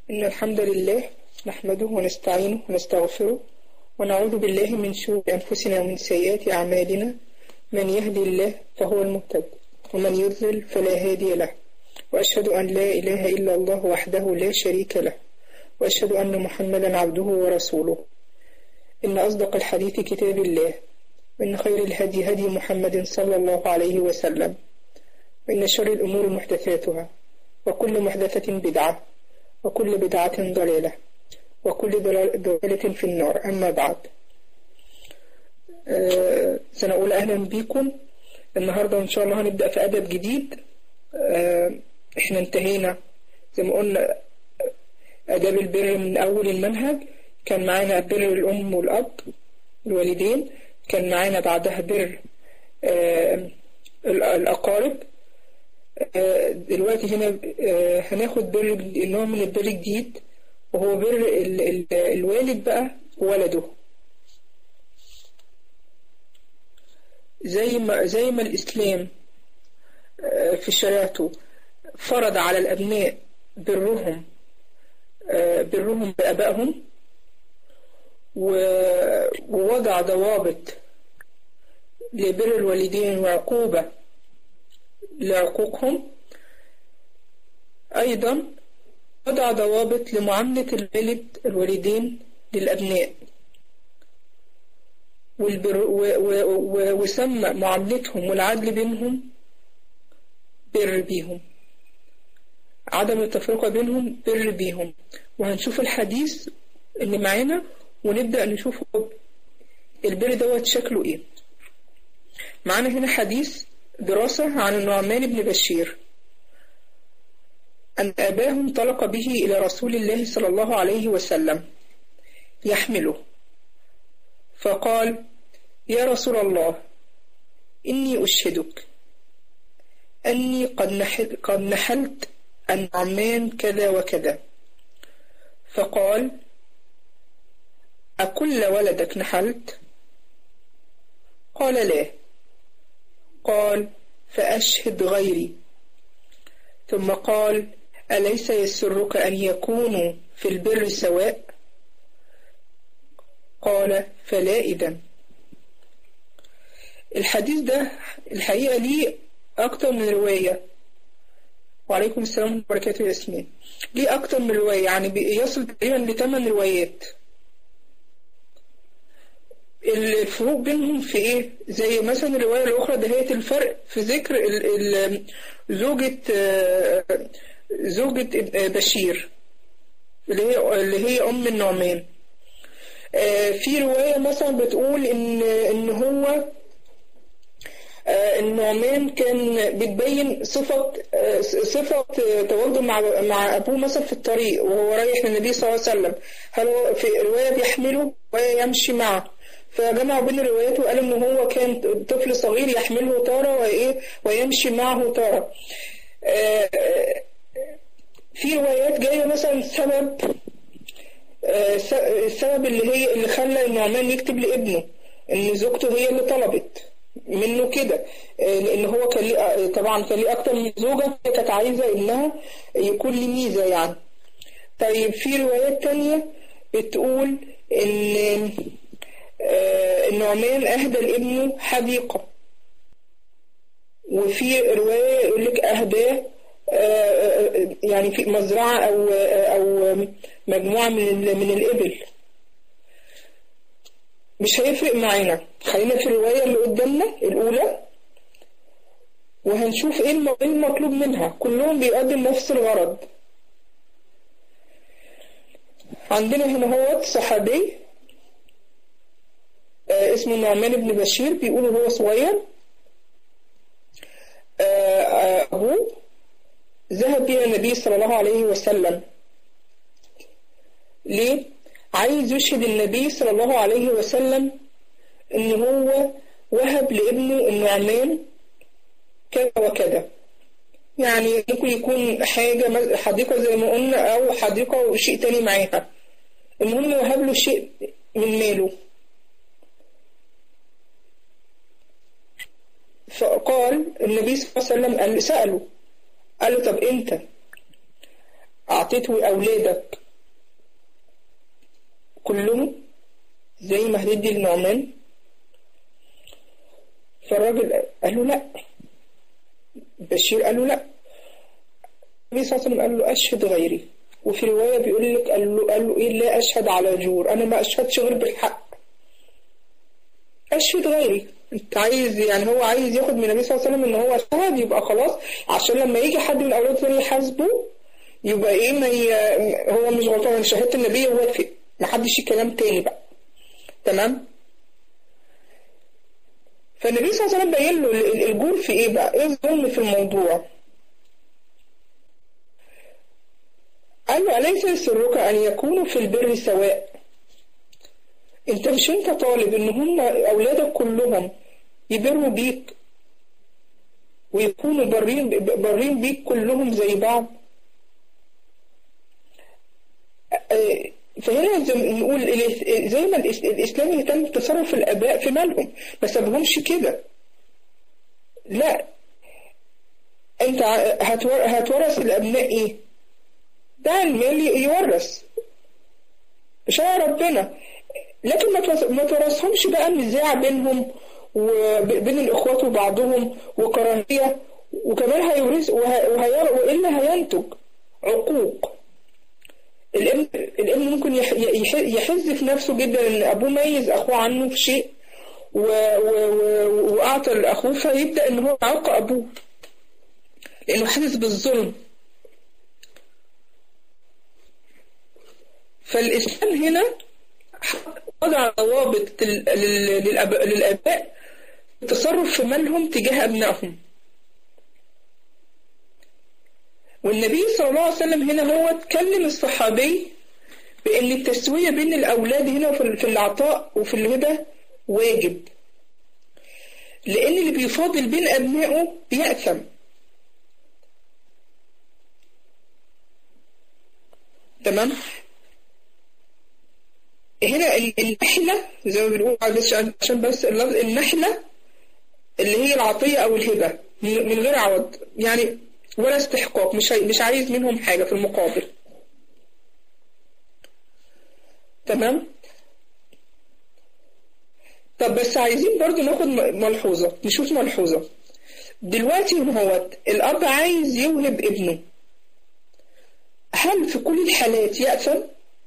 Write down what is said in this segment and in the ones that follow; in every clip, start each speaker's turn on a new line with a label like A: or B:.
A: إن الحمد لله نحمده ونستعينه ونستغفره ونعوذ بالله من شرور أنفسنا ومن سيئات أعمالنا من يهدي الله فهو المهتد ومن يضلل فلا هادي له وأشهد أن لا إله إلا الله وحده لا شريك له وأشهد أن محمدا عبده ورسوله إن أصدق الحديث كتاب الله وإن خير الهدي هدي محمد صلى الله عليه وسلم وإن شر الأمور محدثاتها وكل محدثة بدعة وكل بدعة ضلالة وكل ضلالة في النار أما بعد أه سنقول أهلا بكم النهاردة إن شاء الله هنبدأ في أدب جديد أه إحنا انتهينا زي ما قلنا آداب البر من أول المنهج كان معانا بر الأم والأب الوالدين كان معانا بعدها بر أه الأقارب دلوقتي هنا هناخد بر نوع من البر جديد وهو بر ال ال الوالد بقى ولده زي ما زي ما الإسلام في شريعته فرض على الأبناء برهم برهم بآبائهم ووضع ضوابط لبر الوالدين وعقوبة لعقوقهم أيضا وضع ضوابط لمعاملة الوالد الوالدين للأبناء والبر وسمى معاملتهم والعدل بينهم بر بيهم عدم التفرقة بينهم بر بيهم وهنشوف الحديث اللي معانا ونبدأ نشوف البر دوت شكله ايه معانا هنا حديث دراسة عن النعمان بن بشير أن أباه انطلق به إلى رسول الله صلى الله عليه وسلم يحمله فقال يا رسول الله إني أشهدك أني قد نحلت, قد نحلت النعمان كذا وكذا فقال أكل ولدك نحلت قال لا قال فأشهد غيري ثم قال أليس يسرك أن يكونوا في البر سواء قال فلا إذن الحديث ده الحقيقة ليه أكتر من رواية وعليكم السلام ورحمة الله وبركاته ياسمين ليه أكتر من رواية يعني يصل تقريبا لثمان روايات الفروق بينهم في ايه زي مثلا الرواية الاخرى دهية الفرق في ذكر ال ال زوجة زوجة بشير اللي هي اللي هي ام النعمان في رواية مثلا بتقول ان ان هو النعمان كان بتبين صفة صفة تواجده مع مع أبوه مثلا في الطريق وهو رايح للنبي صلى الله عليه وسلم هل هو في رواية بيحمله ويمشي معه فجمعوا بين الروايات وقالوا ان هو كان طفل صغير يحمله تارة وايه ويمشي معه تارة في روايات جاية مثلا سبب السبب اللي هي اللي خلى النعمان يكتب لابنه ان زوجته هي اللي طلبت منه كده لان هو كان ليه طبعا كان ليه اكتر من زوجة كانت عايزة انها يكون ليه ميزة يعني طيب في روايات تانية بتقول ان النعمان أهدى لابنه حديقة وفي رواية يقول لك أهداه يعني في مزرعة أو أو مجموعة من من الإبل مش هيفرق معانا خلينا في الرواية اللي قدامنا الأولى وهنشوف إيه المطلوب منها كلهم بيقدم نفس الغرض عندنا هنا هو صحابي اسمه نعمان بن بشير بيقولوا هو صغير أبوه ذهب إلى النبي صلى الله عليه وسلم ليه؟ عايز يشهد النبي صلى الله عليه وسلم إن هو وهب لابنه النعمان كذا وكذا يعني ممكن يكون حاجة حديقة زي ما قلنا أو حديقة وشيء تاني معاها المهم وهب له شيء من ماله فقال النبي صلى الله عليه وسلم قال سأله قال له طب انت أعطيته أولادك كلهم زي ما هتدي لنعمان فالراجل قال له لا بشير قال له لا النبي صلى الله عليه وسلم قال له أشهد غيري وفي رواية بيقول لك قال له, قال له إيه لا أشهد على جور أنا ما أشهدش غير بالحق أشهد غيري أنت عايز يعني هو عايز ياخد من النبي صلى الله عليه وسلم إن هو شهد يبقى خلاص عشان لما يجي حد من أولاده تاني يحاسبه يبقى إيه ما ي... هو مش غلطان شهادة النبي وافق ما حدش كلام تاني بقى تمام فالنبي صلى الله عليه وسلم بين له الجور في ايه بقى ايه الظلم في الموضوع قال له أليس يسرك أن يكونوا في البر سواء انت مش انت طالب ان هم اولادك كلهم يبروا بيك ويكونوا برين برين بيك كلهم زي بعض فهنا زي ما نقول زي ما الإسلام يهتم بتصرف الآباء في مالهم ما سابهمش كده لا أنت هتورث الأبناء إيه؟ ده المال يورث شاء ربنا لكن ما تورثهمش بقى النزاع بينهم وبين الإخوات وبعضهم وكراهية وكمان هيورث وإلا هينتج عقوق الابن الابن ممكن يحز في نفسه جدا ان ابوه ميز اخوه عنه في شيء و... و... واعطى لاخوه فيبدا ان هو يعاق ابوه لانه حاسس بالظلم فالاسلام هنا وضع ضوابط للاباء التصرف في مالهم تجاه ابنائهم والنبي صلى الله عليه وسلم هنا هو اتكلم الصحابي بأن التسوية بين الأولاد هنا في العطاء وفي الهبة واجب لأن اللي بيفاضل بين أبنائه بيأثم تمام هنا النحلة زي ما بنقول عشان بس النحلة اللي هي العطية أو الهبة من غير عوض يعني ولا استحقاق مش مش عايز منهم حاجة في المقابل تمام طب بس عايزين برضو ناخد ملحوظة نشوف ملحوظة دلوقتي هو الأب عايز يوهب ابنه هل في كل الحالات يأثم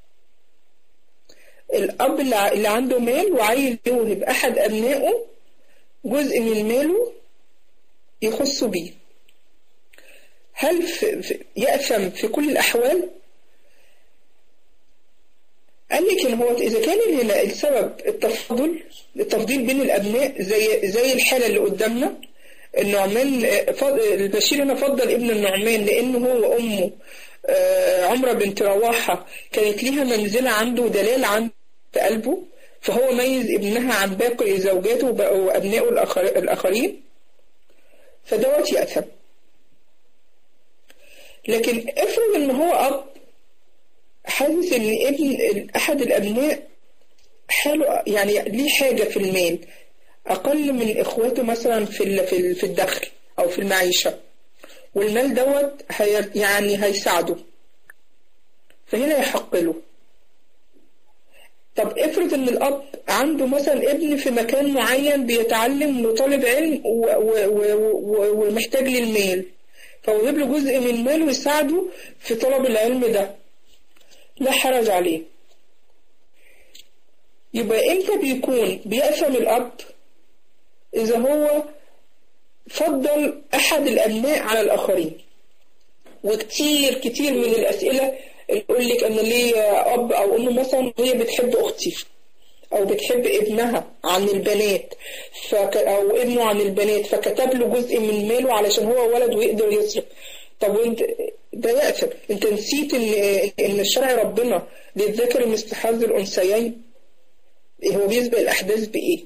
A: الأب اللي عنده مال وعايز يوهب أحد أبنائه جزء من ماله يخص بيه هل في في يأثم في كل الأحوال؟ قال لك إن هو إذا كان هنا السبب التفاضل التفضيل بين الأبناء زي زي الحالة اللي قدامنا النعمان البشير هنا فضل ابن النعمان لأنه هو وأمه عمرة بنت رواحة كانت ليها منزلة عنده ودلال عنده في قلبه فهو ميز ابنها عن باقي زوجاته وأبنائه الآخرين فدوت يأثم لكن افرض ان هو اب حاسس ان ابن احد الابناء حاله يعني ليه حاجه في المال اقل من اخواته مثلا في في في الدخل او في المعيشه والمال دوت هي يعني هيساعده فهنا يحق له طب افرض ان الاب عنده مثلا ابن في مكان معين بيتعلم وطالب علم ومحتاج للمال فهو يجيب له جزء من ماله يساعده في طلب العلم ده لا حرج عليه يبقى امتى بيكون بيأثم الأب إذا هو فضل أحد الأبناء على الآخرين وكتير كتير من الأسئلة اللي يقول لك أنا ليا أب أو أم مثلا هي بتحب أختي أو بتحب ابنها عن البنات فك... أو ابنه عن البنات فكتب له جزء من ماله علشان هو ولد ويقدر يصرف طب وانت ده يأثم انت نسيت ان ان الشرع ربنا للذكر مثل حظ الانثيين هو بيسبق الاحداث بايه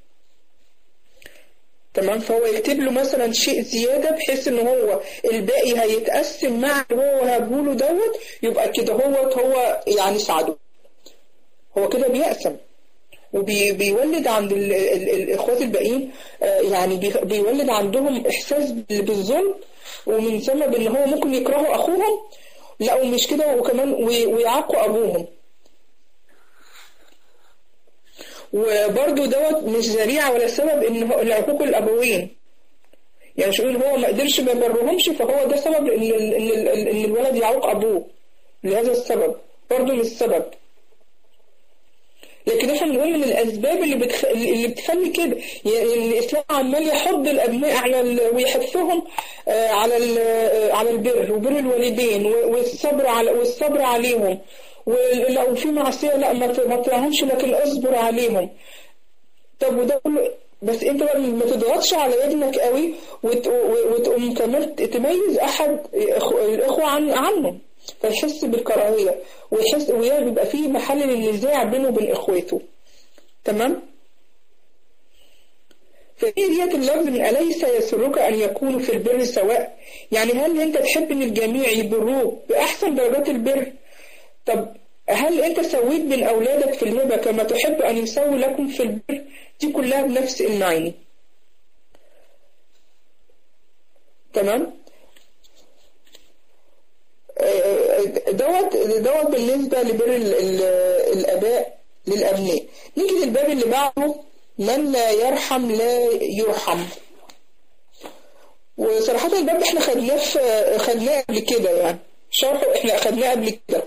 A: تمام فهو يكتب له مثلا شيء زيادة بحيث ان هو الباقي هيتقسم مع اللي هو هبوله دوت يبقى كده هو هو يعني ساعده هو كده بيأسم وبيولد عند ال ال الاخوات الباقيين يعني بيولد عندهم احساس بالظلم ومن سبب ان هو ممكن يكرهوا اخوهم لا ومش كده وكمان ويعاقوا أبوهم وبرضه دوت مش ذريعة ولا سبب إن العقوق الأبوين يعني مش هو ما قدرش ما يبرهمش فهو ده سبب إن, إن, إن الولد يعوق أبوه لهذا السبب برضه مش سبب لكن احنا بنقول من الاسباب اللي بتخ... اللي بتخلي كده يعني الاسلام عمال يحض الابناء على ال... ويحثهم على ال... على البر وبر الوالدين والصبر على والصبر عليهم ولو في معصيه لا ما تطلعهمش لكن اصبر عليهم طب وده كله بس انت بقى ما تضغطش على ابنك قوي وت... وتقوم كمان تميز احد الاخوه عن عنه فيحس بالكراهية ويحس ويبقى فيه محل للنزاع بينه وبين إخواته تمام؟ فهي ديت اللفظ من أليس يسرك أن يكونوا في البر سواء؟ يعني هل أنت تحب أن الجميع يبروك بأحسن درجات البر؟ طب هل أنت سويت بين أولادك في الهبة كما تحب أن يسوي لكم في البر؟ دي كلها بنفس المعاني. تمام؟ دوت دوت بالنسبة لبر الآباء للأبناء نيجي للباب اللي بعده من لا يرحم لا يرحم وصراحة الباب احنا خدناه في خدناه قبل كده يعني شرحه احنا خدناه قبل كده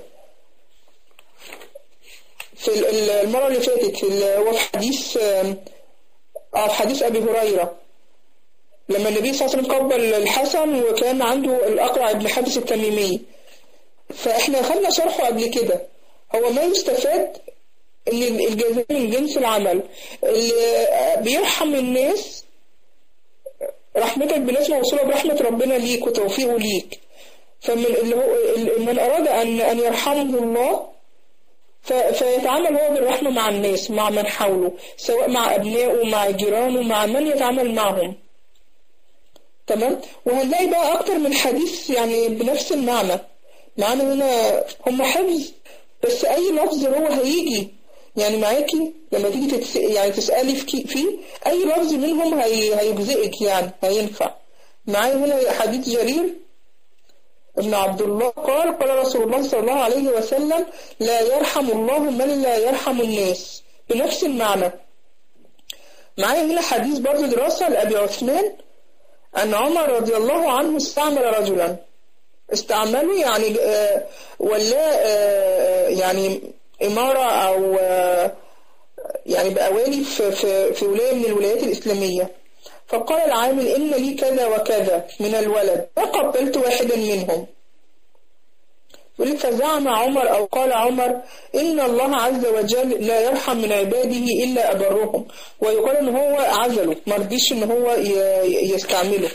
A: في المرة اللي فاتت في هو في حديث اه في حديث أبي هريرة لما النبي صلى الله عليه وسلم قبل الحسن وكان عنده الأقرع بن حابس التميمي فاحنا خدنا شرحه قبل كده هو ما يستفاد ان الجزاء من جنس العمل اللي بيرحم الناس رحمتك بالناس موصولة برحمة ربنا ليك وتوفيقه ليك فمن اللي هو من أراد أن أن يرحمه الله فيتعامل هو بالرحمة مع الناس مع من حوله سواء مع أبنائه مع جيرانه مع من يتعامل معهم تمام وهنلاقي بقى أكتر من حديث يعني بنفس المعنى معنى هنا هم حفظ بس أي لفظ هو هيجي يعني معاكي لما تيجي تتس... يعني تسألي في فيه أي لفظ منهم هي... هيجزئك يعني هينفع معايا هنا حديث جرير ابن عبد الله قال قال رسول الله صلى الله عليه وسلم لا يرحم الله من لا يرحم الناس بنفس المعنى معايا هنا حديث برضه دراسة لأبي عثمان أن عمر رضي الله عنه استعمل رجلا استعمله يعني ولا يعني إمارة أو يعني بأوالي في, في, في ولاية من الولايات الإسلامية فقال العامل إن لي كذا وكذا من الولد فقبلت واحدا منهم يقول فزعم عمر أو قال عمر إن الله عز وجل لا يرحم من عباده إلا أبرهم ويقال إن هو عزله مرضيش إن هو يستعمله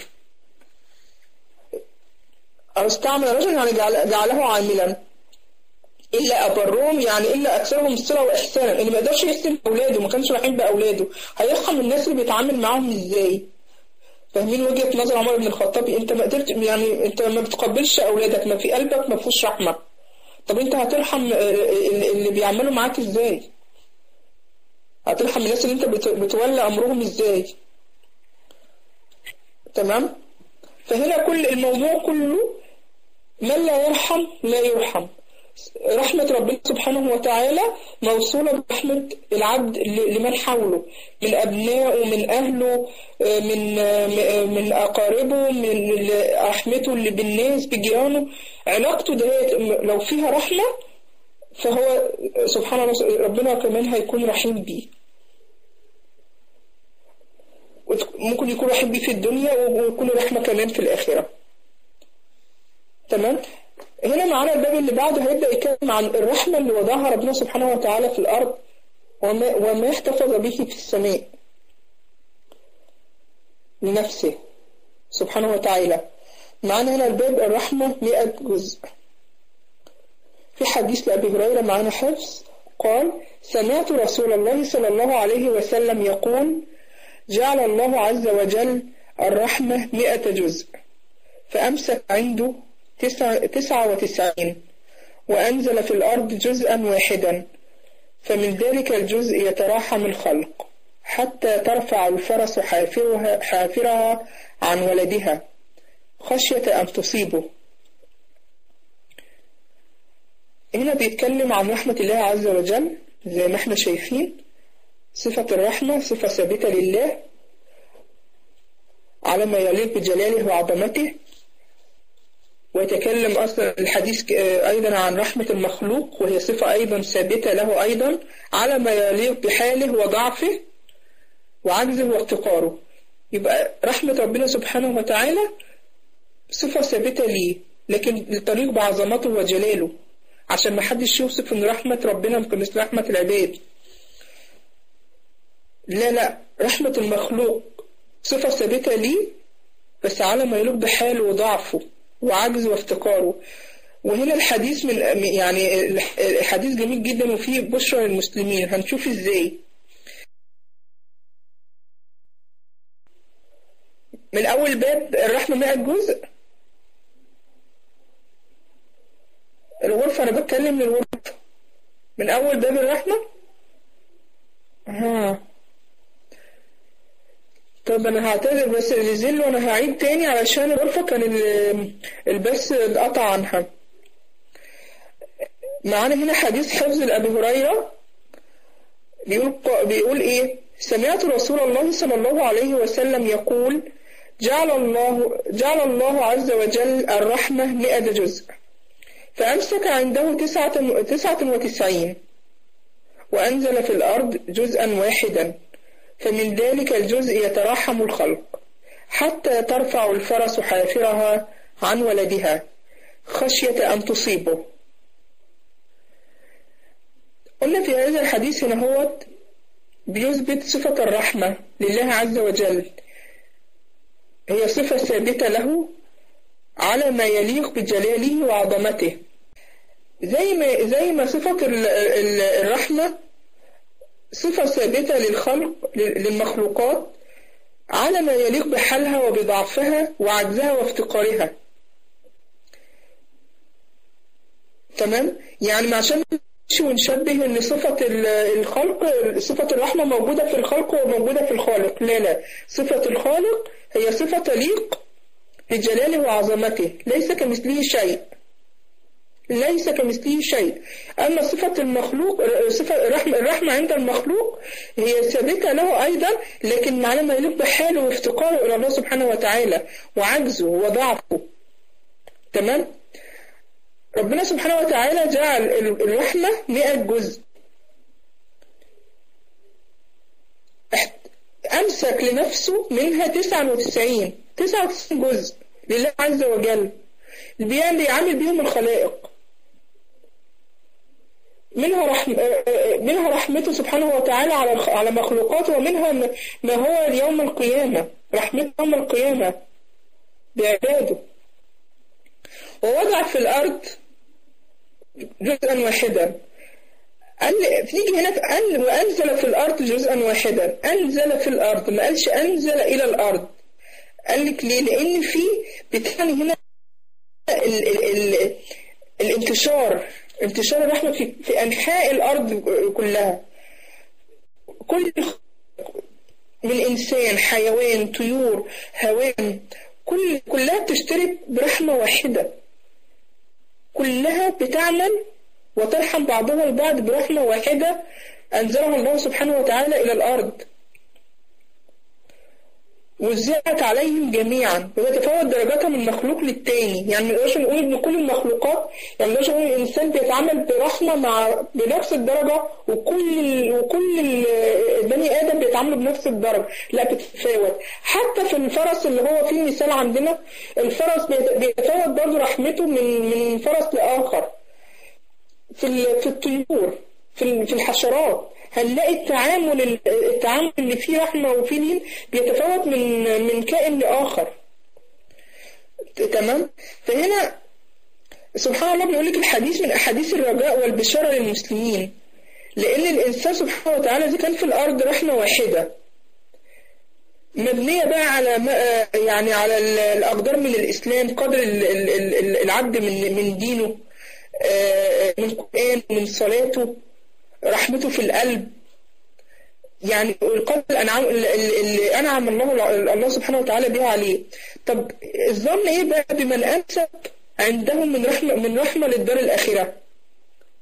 A: أو استعمل رجل يعني جعله عاملا إلا أبرهم يعني إلا أكثرهم صلة وإحسانا اللي ما يقدرش يحسن بأولاده ما كانش رحيم بأولاده هيرحم الناس اللي بيتعامل معاهم إزاي فاهمين وجهة نظر عمر بن الخطاب أنت ما قدرت يعني أنت ما بتقبلش أولادك ما في قلبك ما فيهوش رحمة طب أنت هترحم اللي بيعملوا معاك إزاي هترحم الناس اللي أنت بتولى أمرهم إزاي تمام فهنا كل الموضوع كله من لا يرحم لا يرحم رحمة ربنا سبحانه وتعالى موصولة برحمة العبد لمن حوله من أبنائه من أهله من من أقاربه من رحمته اللي بالناس بجيرانه علاقته ده لو فيها رحمة فهو سبحان الله ربنا كمان هيكون رحيم بيه ممكن يكون رحيم بيه في الدنيا ويكون رحمة كمان في الآخرة تمام هنا معانا الباب اللي بعده هيبدأ يتكلم عن الرحمة اللي وضعها ربنا سبحانه وتعالى في الأرض وما, وما احتفظ به في السماء لنفسه سبحانه وتعالى معانا هنا الباب الرحمة مئة جزء في حديث لأبي هريرة معانا حفظ قال سمعت رسول الله صلى الله عليه وسلم يقول جعل الله عز وجل الرحمة مئة جزء فأمسك عنده تسعة, تسعة وتسعين وأنزل في الأرض جزءا واحدا فمن ذلك الجزء يتراحم الخلق حتى ترفع الفرس حافرها, حافرها عن ولدها خشية أن تصيبه هنا بيتكلم عن رحمة الله عز وجل زي ما احنا شايفين صفة الرحمة صفة ثابتة لله على ما يليق بجلاله وعظمته ويتكلم أصلا الحديث أيضا عن رحمة المخلوق وهي صفة أيضا ثابتة له أيضا على ما يليق بحاله وضعفه وعجزه وافتقاره يبقى رحمة ربنا سبحانه وتعالى صفة ثابتة ليه لكن للطريق بعظمته وجلاله عشان ما حدش يوصف ان رحمة ربنا مثل رحمة العباد لا لا رحمة المخلوق صفة ثابتة ليه بس على ما يليق بحاله وضعفه وعجزه وافتقاره وهنا الحديث من يعني الحديث جميل جدا وفيه بشرى للمسلمين هنشوف ازاي من أول باب الرحمة 100 جزء الغرفة أنا بتكلم من الغرفة من أول باب الرحمة ها طب أنا هعتذر بس اللي زل وأنا هعيد تاني علشان الغرفة كان البث اتقطع عنها معانا هنا حديث حفظ لأبي هريرة بيقول بيقول إيه سمعت رسول الله صلى الله عليه وسلم يقول جعل الله جعل الله عز وجل الرحمة مئة جزء فأمسك عنده تسعة, تسعة وتسعين وأنزل في الأرض جزءا واحدا فمن ذلك الجزء يترحم الخلق حتى ترفع الفرس حافرها عن ولدها خشية أن تصيبه قلنا في هذا الحديث هنا هو بيثبت صفة الرحمة لله عز وجل هي صفة ثابتة له على ما يليق بجلاله وعظمته زي ما زي ما صفة الرحمة صفة ثابتة للخلق للمخلوقات على ما يليق بحالها وبضعفها وعجزها وافتقارها تمام يعني عشان ونشبه ان صفة الخلق صفة الرحمة موجودة في الخلق وموجودة في الخالق لا لا صفة الخالق هي صفة تليق بجلاله وعظمته ليس كمثله شيء ليس كمثله شيء أما صفة المخلوق صفة الرحمة, الرحمة عند المخلوق هي ثابتة له أيضا لكن معنى ما يليق بحاله وافتقاره إلى الله سبحانه وتعالى وعجزه وضعفه تمام ربنا سبحانه وتعالى جعل الرحمة مئة جزء أمسك لنفسه منها تسعة وتسعين تسعة وتسعين جزء لله عز وجل بيعمل بيهم الخلائق منها رحم منها رحمته سبحانه وتعالى على على مخلوقاته ومنها ما هو يوم القيامة رحمته يوم القيامة بعباده ووضع في الأرض جزءا واحدا قال نيجي هنا أن وأنزل في الأرض جزءا واحدا أنزل في الأرض ما قالش أنزل إلى الأرض قال لك ليه لأن في بتعني هنا ال ال ال الانتشار انتشار الرحمة في, في أنحاء الأرض كلها كل من إنسان حيوان طيور هوان كل كلها بتشترك برحمة واحدة كلها بتعمل وترحم بعضها البعض برحمة واحدة أنزلها الله سبحانه وتعالى إلى الأرض وزعت عليهم جميعا ويتفاوت درجاتها من مخلوق للتاني يعني ما نقدرش نقول ان كل المخلوقات يعني ما نقدرش نقول الانسان بيتعامل برحمه مع بنفس الدرجه وكل وكل البني ادم بيتعاملوا بنفس الدرجه لا بتتفاوت حتى في الفرس اللي هو فيه مثال عندنا الفرس بيتفاوت برضه رحمته من من فرس لاخر في في الطيور في في الحشرات هنلاقي التعامل التعامل اللي فيه رحمة وفيه لين بيتفاوت من من كائن لآخر تمام فهنا سبحان الله بيقول لك الحديث من أحاديث الرجاء والبشارة للمسلمين لأن الإنسان سبحانه وتعالى إذا كان في الأرض رحمة واحدة مبنية بقى على يعني على الأقدار من الإسلام قدر العبد من من دينه من القرآن من صلاته رحمته في القلب يعني القلب الأنعام اللي أنعم الله الله سبحانه وتعالى بها عليه طب الظن إيه بقى بمن أمسك عندهم من رحمة من رحمة للدار الآخرة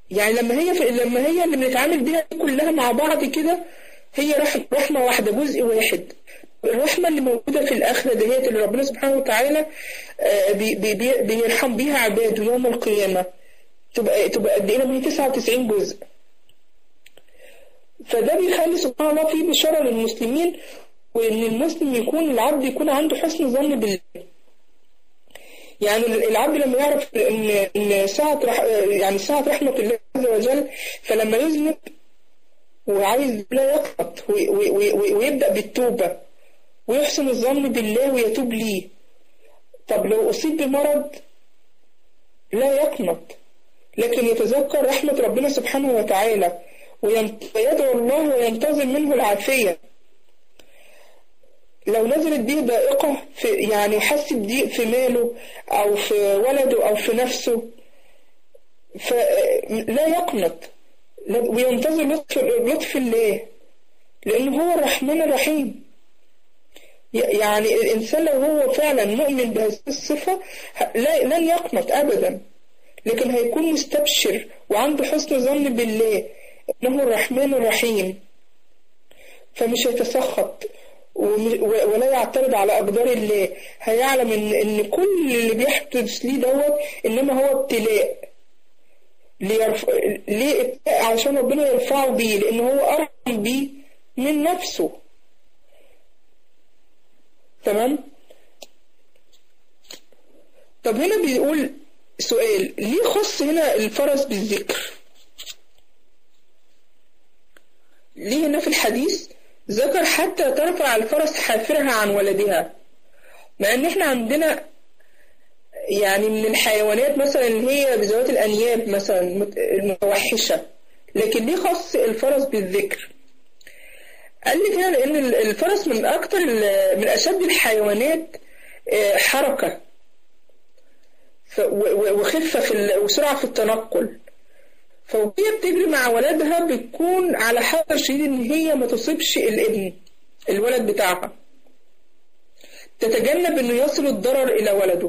A: يعني لما هي في لما هي اللي بنتعامل بيها كلها مع بعض كده هي رحمة, رحمة واحدة جزء واحد الرحمة اللي موجودة في الآخرة ديت اللي ربنا سبحانه وتعالى بي بي بيرحم بيها عباده يوم القيامة تبقى تبقى قد إيه لما هي 99 جزء فده بيخلي سبحان الله في بشارة للمسلمين وإن المسلم يكون العبد يكون عنده حسن ظن بالله يعني العبد لما يعرف ان ان ساعة رح يعني ساعة رحمة الله عز وجل فلما يذنب وعايز لا يقنط ويبدأ بالتوبة ويحسن الظن بالله ويتوب ليه طب لو أصيب بمرض لا يقنط لكن يتذكر رحمة ربنا سبحانه وتعالى ويدعو الله وينتظر منه العافية لو نزلت به ضائقة في يعني حس بضيق في ماله أو في ولده أو في نفسه فلا يقنط وينتظر لطف, لطف الله لأنه هو الرحمن الرحيم يعني الإنسان لو هو فعلا مؤمن بهذه الصفة لن يقنط أبدا لكن هيكون مستبشر وعنده حسن ظن بالله إنه الرحمن الرحيم فمش هيتسخط ولا يعترض على أقدار الله هيعلم إن, إن كل اللي بيحدث ليه دوت إنما هو ابتلاء ليرف... ليه ابتلاء عشان ربنا يرفعه بيه لأن هو أرحم بيه من نفسه تمام طب هنا بيقول سؤال ليه خص هنا الفرس بالذكر ليه هنا في الحديث ذكر حتى ترفع الفرس حافرها عن ولدها مع ان احنا عندنا يعني من الحيوانات مثلا اللي هي بذوات الانياب مثلا المتوحشة لكن ليه خص الفرس بالذكر قال لي هنا لان الفرس من اكتر من اشد الحيوانات حركة وخفة في وسرعة في التنقل فوهي بتجري مع ولدها بتكون على حذر شديد ان هي ما تصيبش الابن الولد بتاعها تتجنب انه يصل الضرر الى ولده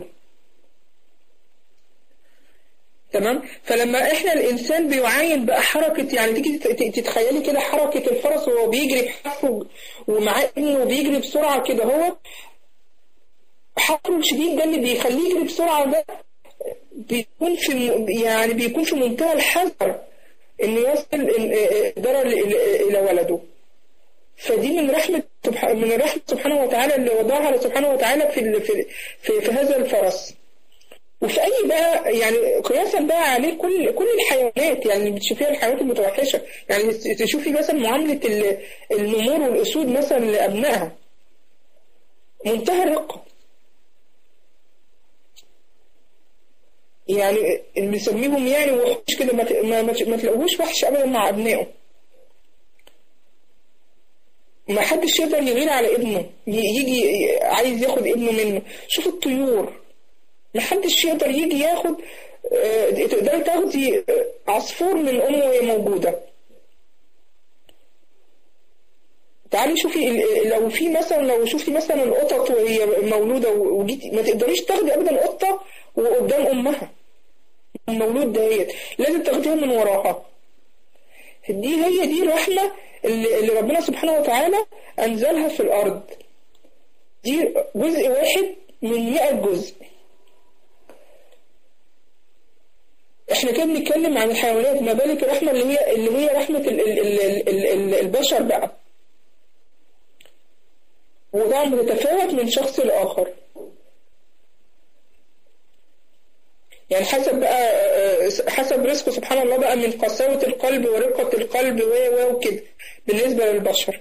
A: تمام فلما احنا الانسان بيعاين بقى حركة يعني تيجي تتخيلي كده حركة الفرس وهو بيجري بحفه ومعاه ابنه بيجري بسرعة كده هو حفره شديد ده اللي بيخليه يجري بسرعة ده بيكون في يعني بيكون في منتهى الحذر انه يصل ضرر الى ولده فدي من رحمة من الرحمة سبحانه وتعالى اللي وضعها سبحانه وتعالى في في في, في هذا الفرس وفي اي بقى يعني قياسا بقى عليه كل كل الحيوانات يعني بتشوفيها الحيوانات المتوحشه يعني تشوفي مثلا معامله النمور والاسود مثلا لابنائها منتهى الرقه يعني اللي بنسميهم يعني وحوش كده ما ما, ما تلاقوهوش وحش ابدا مع ابنائه ما حدش يقدر يغير على ابنه يجي عايز ياخد ابنه منه شوف الطيور ما حدش يقدر يجي ياخد تقدري تاخدي عصفور من امه وهي موجوده تعالي شوفي لو في مثلا لو شفتي مثلا القطط وهي مولوده وجيتي ما تقدريش تاخدي ابدا قطه وقدام امها المولود دهيت لازم تاخديها من وراها دي هي دي الرحمه اللي, اللي ربنا سبحانه وتعالى انزلها في الارض دي جزء واحد من 100 جزء احنا كده بنتكلم عن الحيوانات ما بالك الرحمه اللي هي اللي هي رحمه ال ال ال ال ال البشر بقى وطبعا بتتفاوت من شخص لآخر يعني حسب بقى حسب رزقه سبحان الله بقى من قساوة القلب ورقة القلب و وكده بالنسبة للبشر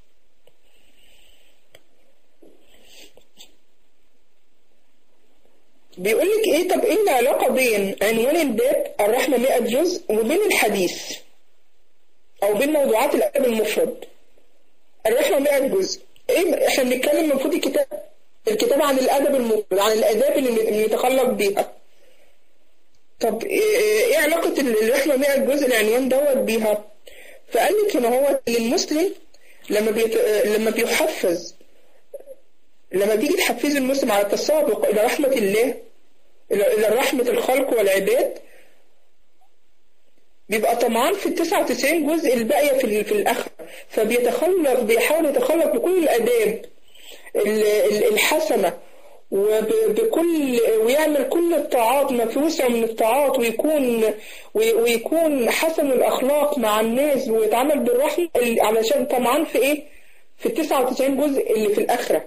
A: بيقول لك ايه طب ايه العلاقة بين عنوان الباب الرحمة 100 جزء وبين الحديث او بين موضوعات الادب المفرد الرحمة 100 جزء ايه احنا بنتكلم المفروض الكتاب الكتاب عن الادب المفرد عن الاداب اللي نتخلق بيها طب ايه علاقة الرحمة 100 جزء العنوان دوت بيها فقال لك ان هو للمسلم لما بيت... لما بيحفز لما بيجي تحفز المسلم على التسابق الى رحمة الله الى رحمة الخلق والعباد بيبقى طمعان في ال 99 جزء الباقية في في الآخرة فبيتخلق بيحاول يتخلق بكل الآداب الحسنة وبكل ويعمل كل الطاعات ما في وسعه من الطاعات ويكون ويكون حسن الأخلاق مع الناس ويتعامل بالرحمة علشان طمعان في إيه؟ في ال 99 جزء اللي في الآخرة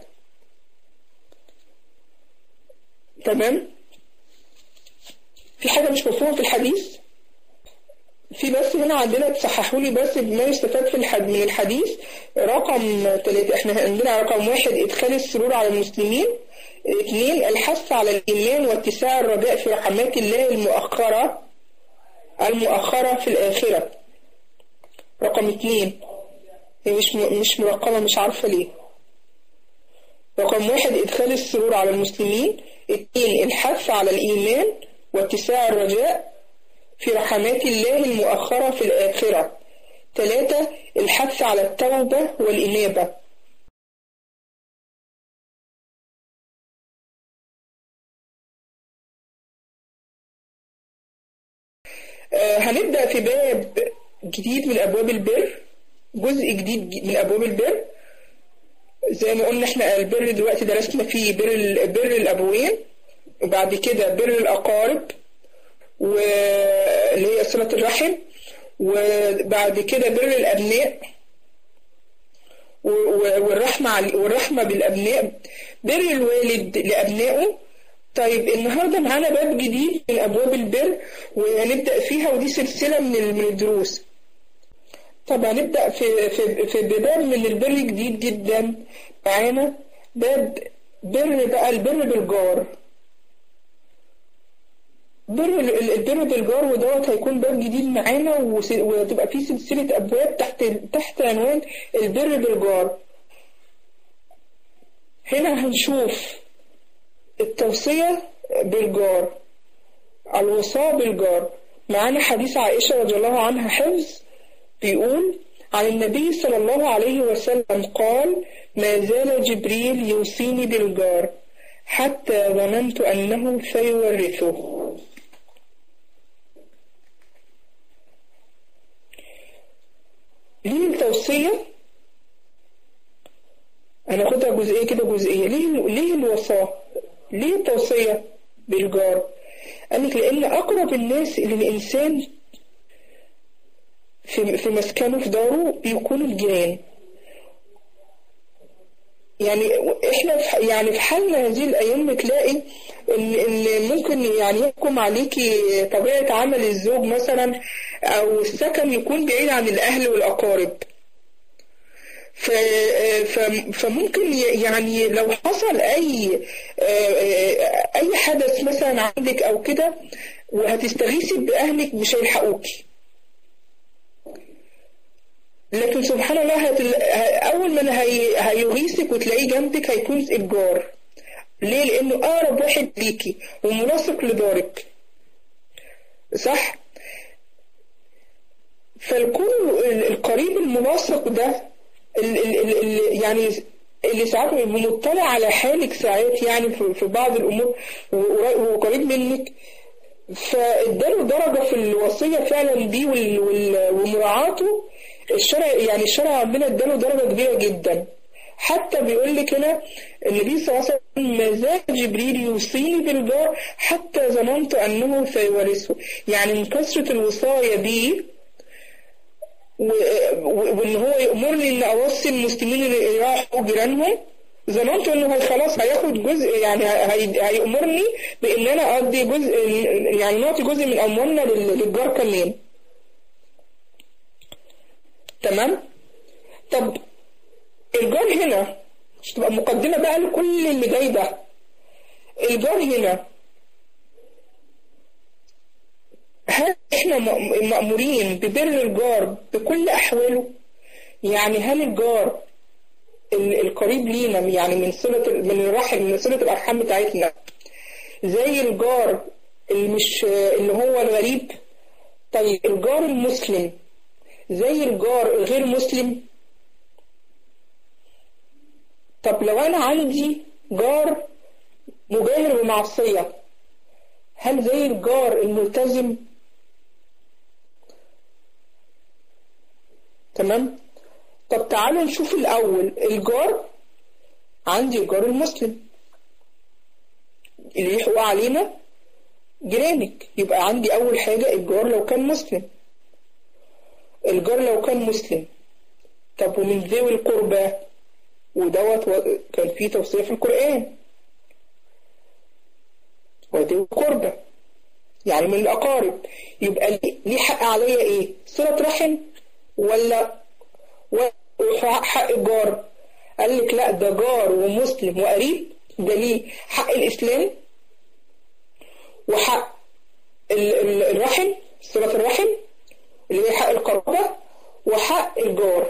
A: تمام؟ في حاجة مش مفهومة في الحديث؟ في بس هنا عندنا تصححوا لي بس ما يستفاد في الحد من الحديث رقم ثلاثة احنا عندنا رقم واحد ادخال السرور على المسلمين اثنين الحث على الإيمان واتساع الرجاء في رحمات الله المؤخرة المؤخرة في الآخرة رقم اثنين هي مش مش مرقمة مش عارفة ليه رقم واحد إدخال السرور على المسلمين اثنين الحث على الإيمان واتساع الرجاء في رحمات الله المؤخرة في الآخرة ثلاثة الحث على التوبة والإنابة آه هنبدأ في باب جديد من أبواب البر جزء جديد من أبواب البر زي ما قلنا احنا البر دلوقتي درسنا فيه بر بر الأبوين وبعد كده بر الأقارب واللي هي صلة الرحم وبعد كده بر الأبناء والرحمة والرحمة بالأبناء بر الوالد لأبنائه طيب النهاردة معانا باب جديد من أبواب البر وهنبدأ فيها ودي سلسلة من من الدروس طب هنبدأ في في في باب من البر جديد جدا معانا باب بر بقى البر بالجار بر البر بالجار ودوت هيكون باب جديد معانا وتبقى فيه سلسلة أبواب تحت تحت عنوان البر بالجار هنا هنشوف التوصية بالجار الوصاء بالجار معانا حديث عائشة رضي الله عنها حفظ بيقول عن النبي صلى الله عليه وسلم قال ما زال جبريل يوصيني بالجار حتى ظننت أنه سيورثه ليه التوصية هناخدها جزئية كده جزئية ليه ليه الوصاة ليه التوصية بالجار قال لك لأن أقرب الناس للإنسان في في مسكنه في داره بيكونوا الجيران يعني احنا في يعني في حالنا هذه الايام بتلاقي ان ان ممكن يعني يحكم عليكي طبيعه عمل الزوج مثلا او السكن يكون بعيد عن الاهل والاقارب فممكن يعني لو حصل اي اي حدث مثلا عندك او كده وهتستغيثي باهلك مش هيلحقوكي لكن سبحان الله هتل... أول ما هي... هيغيثك وتلاقيه جنبك هيكون الجار ليه؟ لأنه أقرب واحد ليكي وملاصق لدارك صح؟ فالكون القريب الملاصق ده ال... ال... ال... يعني اللي ساعات بيبقى مطلع على حالك ساعات يعني في بعض الأمور وقريب منك فاداله درجة في الوصية فعلا دي وال... وال... ومراعاته الشرع يعني الشرع عندنا اداله درجة كبيرة جدا حتى بيقول لك هنا النبي صلى الله عليه وسلم ما زال جبريل يوصيني بالجار حتى ظننت انه سيورثه يعني من كثرة الوصاية بيه وان هو يأمرني ان اوصي المسلمين اللي راحوا جيرانهم ظننت انه خلاص هياخد جزء يعني هيأمرني بان انا اقضي جزء يعني نعطي جزء من اموالنا للجار كمان تمام طب الجار هنا مش تبقى مقدمة بقى لكل اللي جاي ده الجار هنا هل احنا مأمورين ببر الجار بكل أحواله يعني هل الجار القريب لينا يعني من صلة من الرحم من صلة الأرحام بتاعتنا زي الجار اللي مش اللي هو الغريب طيب الجار المسلم زي الجار الغير مسلم طب لو أنا عندي جار مجاهر بمعصية هل زي الجار الملتزم تمام طب تعالوا نشوف الأول الجار عندي الجار المسلم اللي يحقوا علينا جيرانك يبقى عندي أول حاجة الجار لو كان مسلم الجار لو كان مسلم طب ومن ذوي القربى ودوت كان فيه توصية في القرآن وذوي القربى يعني من الأقارب يبقى ليه حق عليا إيه؟ صلة رحم ولا حق الجار؟ قال لك لا ده جار ومسلم وقريب ده ليه حق الإسلام وحق الرحم صلة الرحم اللي هي حق القرابة وحق الجار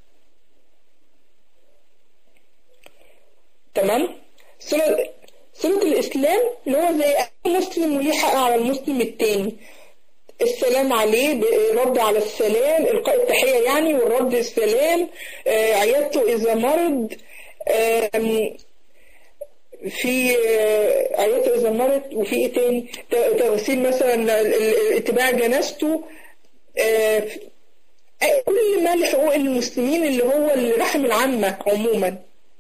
A: تمام صلة صلة الإسلام اللي هو زي أي مسلم وليه حق على المسلم التاني السلام عليه رد على السلام إلقاء التحية يعني والرد السلام آه عيادته إذا مرض آه في عيادته إذا مرض وفي إيه تاني تغسيل مثلا اتباع جنازته آه كل ما لحقوق المسلمين اللي هو الرحم العامة عموما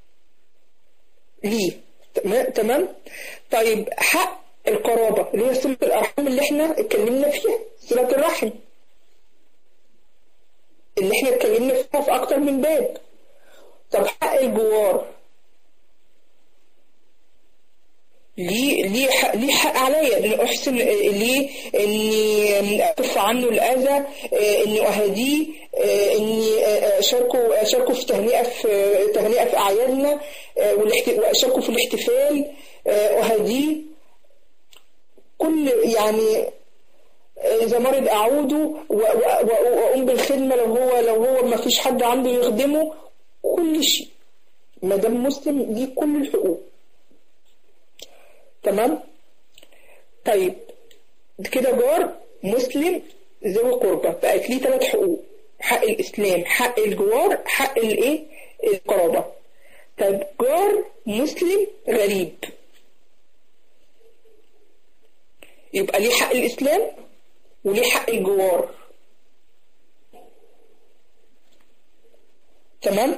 A: ليه تمام طيب حق القرابة اللي هي صلة الأرحام اللي احنا اتكلمنا فيها صلة الرحم اللي احنا اتكلمنا فيها في أكتر من باب طب حق الجوار ليه ليه حق ليه حق عليا ان احسن ليه اني اكف عنه الاذى اني اهديه اني اشاركه اشاركه في تهنئه في تهنئه في اعيادنا واشاركه في الاحتفال اهديه كل يعني اذا مرض اعوده واقوم بالخدمه لو هو لو هو ما فيش حد عنده يخدمه كل شيء ما دام مسلم ليه كل الحقوق تمام طيب كده جار مسلم ذوي قربة بقت ليه ثلاث حقوق حق الإسلام حق الجوار حق الإيه القرابة طيب جار مسلم غريب يبقى ليه حق الإسلام وليه حق الجوار تمام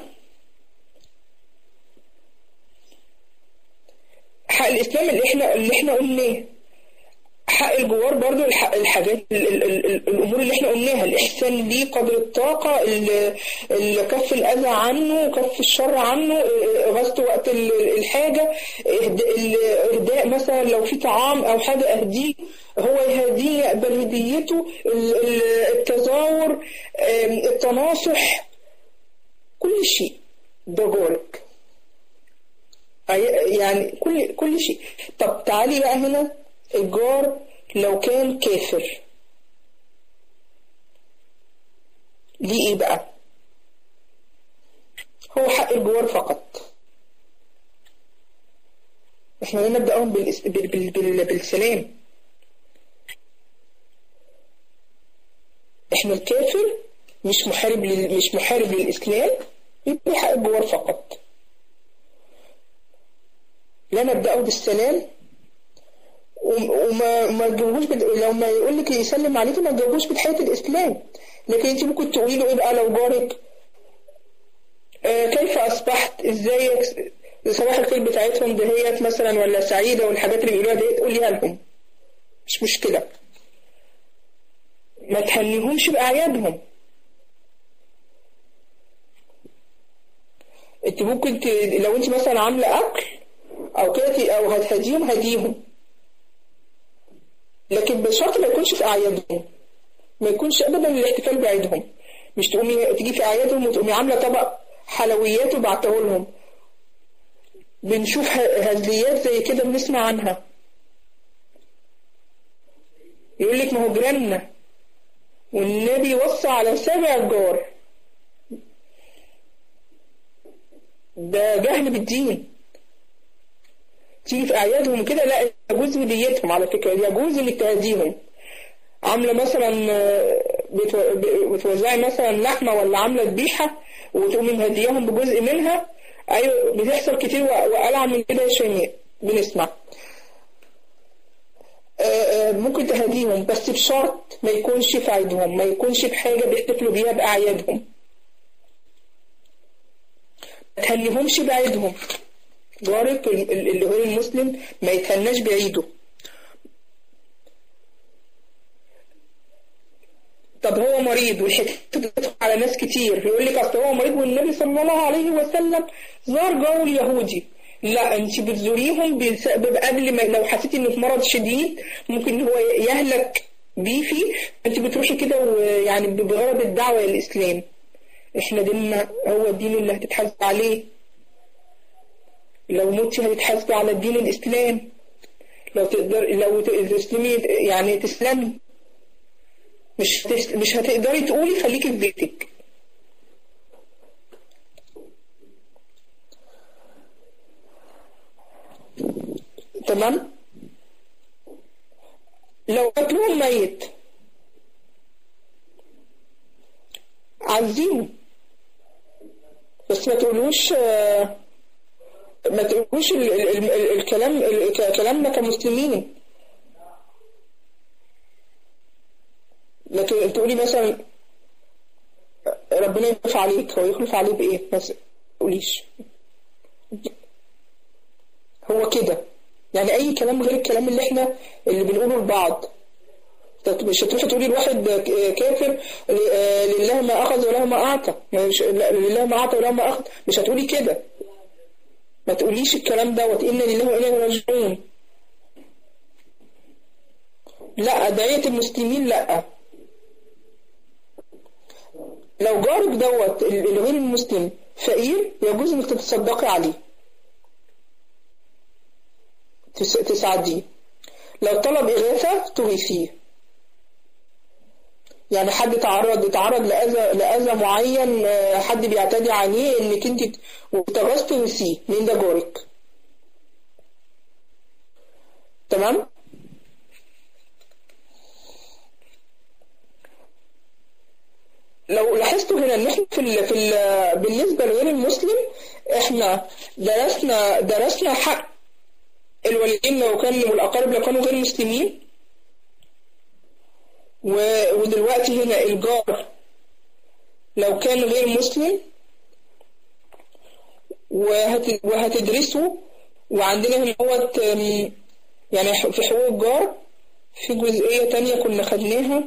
A: حق الإسلام اللي احنا اللي احنا قلناه حق الجوار برضو الحاجات الأمور اللي احنا قلناها الإحسان ليه قدر الطاقة كف الأذى عنه كف الشر عنه غزته وقت الحاجة إهداء مثلا لو في طعام أو حاجة أهديه هو يهديه يقبل هديته التزاور التناصح كل شيء ده جارك يعني كل كل شيء طب تعالي بقى هنا الجار لو كان كافر ليه ايه بقى هو حق الجوار فقط احنا لا نبدأهم بالإس... بال... بال... بال... بالسلام احنا الكافر مش محارب لل... مش محارب للإسلام يبقى حق الجوار فقط لا نبدأه بالسلام وما ما تجاوبوش بد... لو ما يقول لك يسلم عليك ما تجاوبوش بتحية الإسلام لكن أنت ممكن تقولي له إيه بقى لو جارك آه كيف أصبحت إزيك صباح الخير بتاعتهم دهيت مثلا ولا سعيدة والحاجات اللي بيقولوها ديت قوليها لهم مش مشكلة ما تهنيهمش بأعيادهم انت ممكن ت... لو انت مثلا عاملة أكل أو كده أو هتهديهم هديهم لكن بشرط ما يكونش في أعيادهم ما يكونش أبدا الاحتفال بعيدهم مش تقومي تيجي في أعيادهم وتقومي عاملة طبق حلويات وبعته لهم بنشوف هزليات زي كده بنسمع عنها يقول لك ما هو جيراننا والنبي وصى على سبع جار ده جهل بالدين تيجي في أعيادهم كده لا يجوز هديتهم على فكرة يجوز انك تهديهم عاملة مثلا بتوزعي مثلا لحمة ولا عاملة ذبيحة وتقومي مهدياهم بجزء منها أيوة بتحصل كتير وألعن من كده يا شيماء بنسمع ممكن تهديهم بس بشرط ما يكونش في عيدهم ما يكونش بحاجة بيحتفلوا بيها بأعيادهم تهنيهمش بعيدهم جارك اللي هو المسلم ما يتهناش بعيده طب هو مريض والحكايه على ناس كتير يقول لك اصل هو مريض والنبي صلى الله عليه وسلم زار جار اليهودي لا انت بتزوريهم بسبب قبل ما لو حسيتي انه في مرض شديد ممكن هو يهلك بيه فيه انت بتروحي كده ويعني بغرض الدعوه للاسلام احنا ديننا هو الدين اللي هتتحاسب عليه لو متي هتتحاسبي على الدين الاسلام لو تقدر لو تسلمي يعني تسلمي مش مش هتقدري تقولي خليكي في بيتك تمام لو قتلوه ميت عايزينه بس ما تقولوش ما تقولوش الكلام كلامنا كمسلمين لكن تقولي مثلا ربنا يخلف عليك هو يخلف عليه بإيه بس تقوليش هو كده يعني أي كلام غير الكلام اللي احنا اللي بنقوله لبعض مش هتروحي تقولي لواحد كافر لله ما أخذ وله ما أعطى لله ما أعطى وله ما أخذ مش هتقولي كده ما تقوليش الكلام دوت إن لله وإنا راجعون لا أدعية المسلمين لا لو جارك دوت الغير المسلم فقير يجوز انك تتصدقي عليه تساعديه لو طلب إغاثة تغيثيه يعني حد تعرض تعرض لأذى لأذى معين حد بيعتدي عليه انك انت وتغاث تغيثيه مين ده جارك تمام لو لاحظتوا هنا ان احنا في ال في ال بالنسبه لغير المسلم احنا درسنا درسنا حق الوالدين لو كانوا والاقارب لو كانوا غير مسلمين ودلوقتي هنا الجار لو كان غير مسلم وهت وهتدرسوا وعندنا هنا هو يعني في حقوق الجار في جزئية تانية كنا خدناها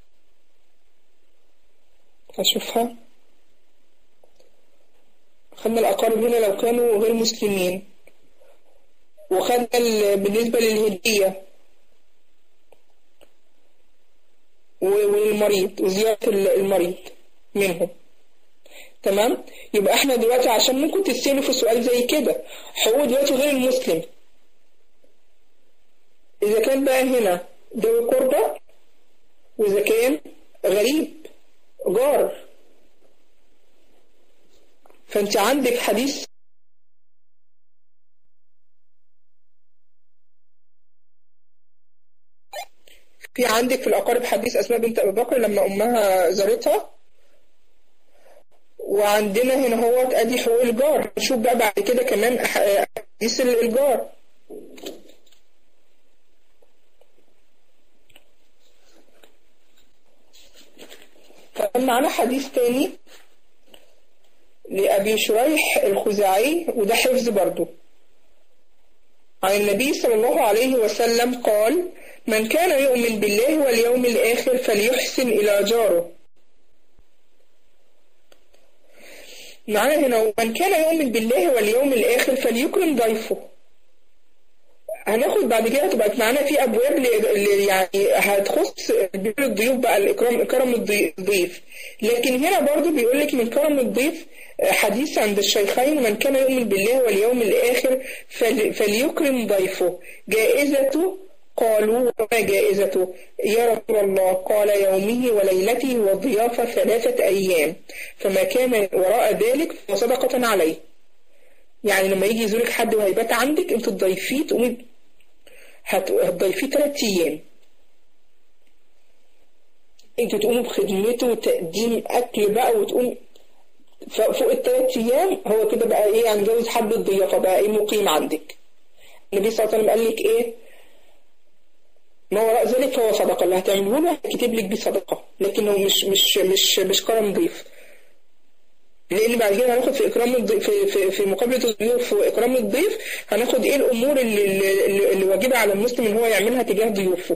A: أشوفها خدنا الأقارب هنا لو كانوا غير مسلمين وخدنا بالنسبة للهدية والمريض وزيارة المريض منهم تمام يبقى احنا دلوقتي عشان ممكن تسألوا في سؤال زي كده حقوق دلوقتي غير المسلم إذا كان بقى هنا ذوي قربة وإذا كان غريب جار فانت عندك حديث في عندك في الأقارب حديث أسماء بنت أبي بكر لما أمها زارتها وعندنا هنا هو أدي حقوق الجار نشوف بقى بعد كده كمان حديث الجار فكان معانا حديث تاني لأبي شريح الخزاعي وده حفظ برضه عن النبي صلى الله عليه وسلم قال من كان يؤمن بالله واليوم الآخر فليحسن إلى جاره معانا هنا من كان يؤمن بالله واليوم الآخر فليكرم ضيفه هناخد بعد كده هتبقى معانا في ابواب اللي يعني هتخص بر الضيوف بقى الاكرام كرم الضيف لكن هنا برضو بيقول لك من كرم الضيف حديث عند الشيخين من كان يؤمن بالله واليوم الاخر فليكرم ضيفه جائزته قالوا وما جائزته يا رسول الله قال يومه وليلته والضيافة ثلاثة أيام فما كان وراء ذلك فصدقة عليه يعني لما يجي يزورك حد وهيبات عندك انت تضيفيه تقومي هتضيفيه ثلاث ايام انت تقومي بخدمته وتقديم اكل بقى وتقوم فوق الثلاث ايام هو كده بقى ايه يعني جوز حد الضيافه بقى ايه مقيم عندك النبي صلى الله عليه وسلم قال لك ايه ما وراء ذلك فهو صدقه اللي هتعمله له هيكتب لك بيه صدقه لكنه مش مش مش مش كرم ضيف لان بعد كده هناخد في اكرام الضيف في, في, في مقابله الضيوف واكرام الضيف هناخد ايه الامور اللي, اللي, اللي واجبه على المسلم ان هو يعملها تجاه ضيوفه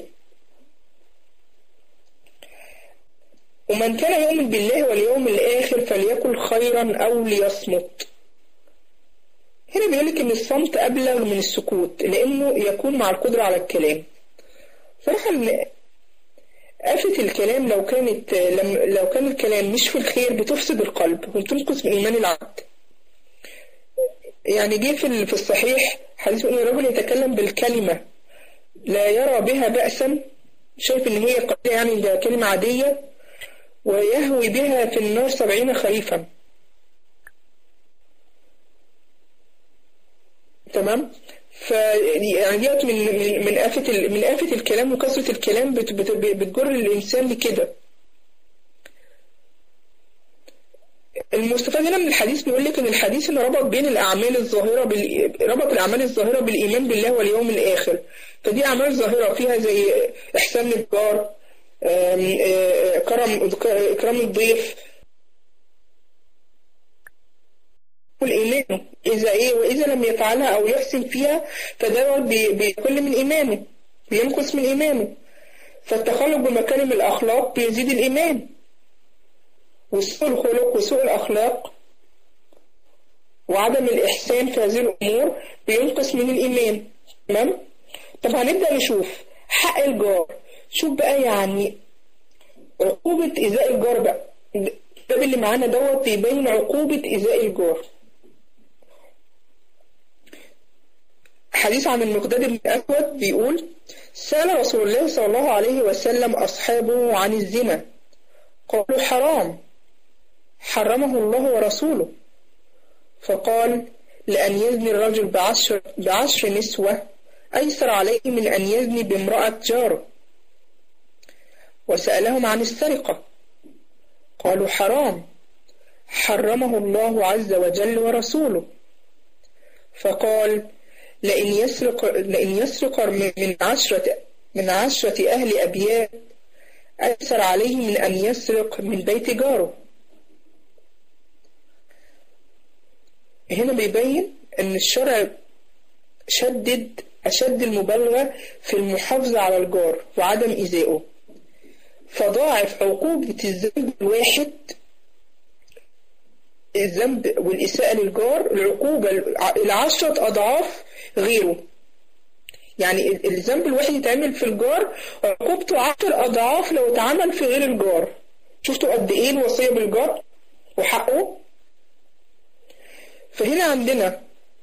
A: ومن كان يؤمن بالله واليوم الآخر فليقل خيرا أو ليصمت هنا بيقول لك إن الصمت أبلغ من السكوت لأنه يكون مع القدرة على الكلام صراحة آفة الكلام لو كانت لو كان الكلام مش في الخير بتفسد القلب وتنقص من إيمان العبد يعني جه في الصحيح حديث أن الرجل يتكلم بالكلمة لا يرى بها بأسا شايف إن هي يعني ده كلمة عادية ويهوي بها في النار سبعين خريفا تمام ف يعني ديت من من من آفة من آفة الكلام وكثرة الكلام بت بت بتجر الإنسان لكده المستفاد هنا من الحديث بيقول لك ان الحديث ان ربط بين الاعمال الظاهره بال... ربط الاعمال الظاهره بالايمان بالله واليوم الاخر فدي اعمال ظاهره فيها زي احسان للجار كرم إكرام الضيف الإيمان إذا إيه وإذا لم يفعلها أو يحسن فيها فده بيقل من إيمانه بينقص من إيمانه فالتخلق بمكارم الأخلاق بيزيد الإيمان وسوء الخلق وسوء الأخلاق وعدم الإحسان في هذه الأمور بينقص من الإيمان تمام؟ طب هنبدأ نشوف حق الجار شوف بقى يعني عقوبة إيذاء الجار بقى الكتاب اللي معانا دوت بيبين عقوبة إيذاء الجار حديث عن المقداد بن الأسود بيقول سأل رسول الله صلى الله عليه وسلم أصحابه عن الزنا قالوا حرام حرمه الله ورسوله فقال لأن يزني الرجل بعشر, بعشر نسوة أيسر عليه من أن يزني بامرأة جاره وسألهم عن السرقة قالوا حرام حرمه الله عز وجل ورسوله فقال لئن يسرق, لئن يسرق من عشرة, من عشرة أهل أبيات أيسر عليه من أن يسرق من بيت جاره هنا بيبين أن الشرع شدد أشد المبالغة في المحافظة على الجار وعدم إيذائه فضاعف عقوبة الذنب الواحد الذنب والإساءة للجار العقوبة العشرة أضعاف غيره يعني الذنب الواحد يتعمل في الجار عقوبته عشر أضعاف لو اتعمل في غير الجار شفتوا قد إيه الوصية بالجار وحقه فهنا عندنا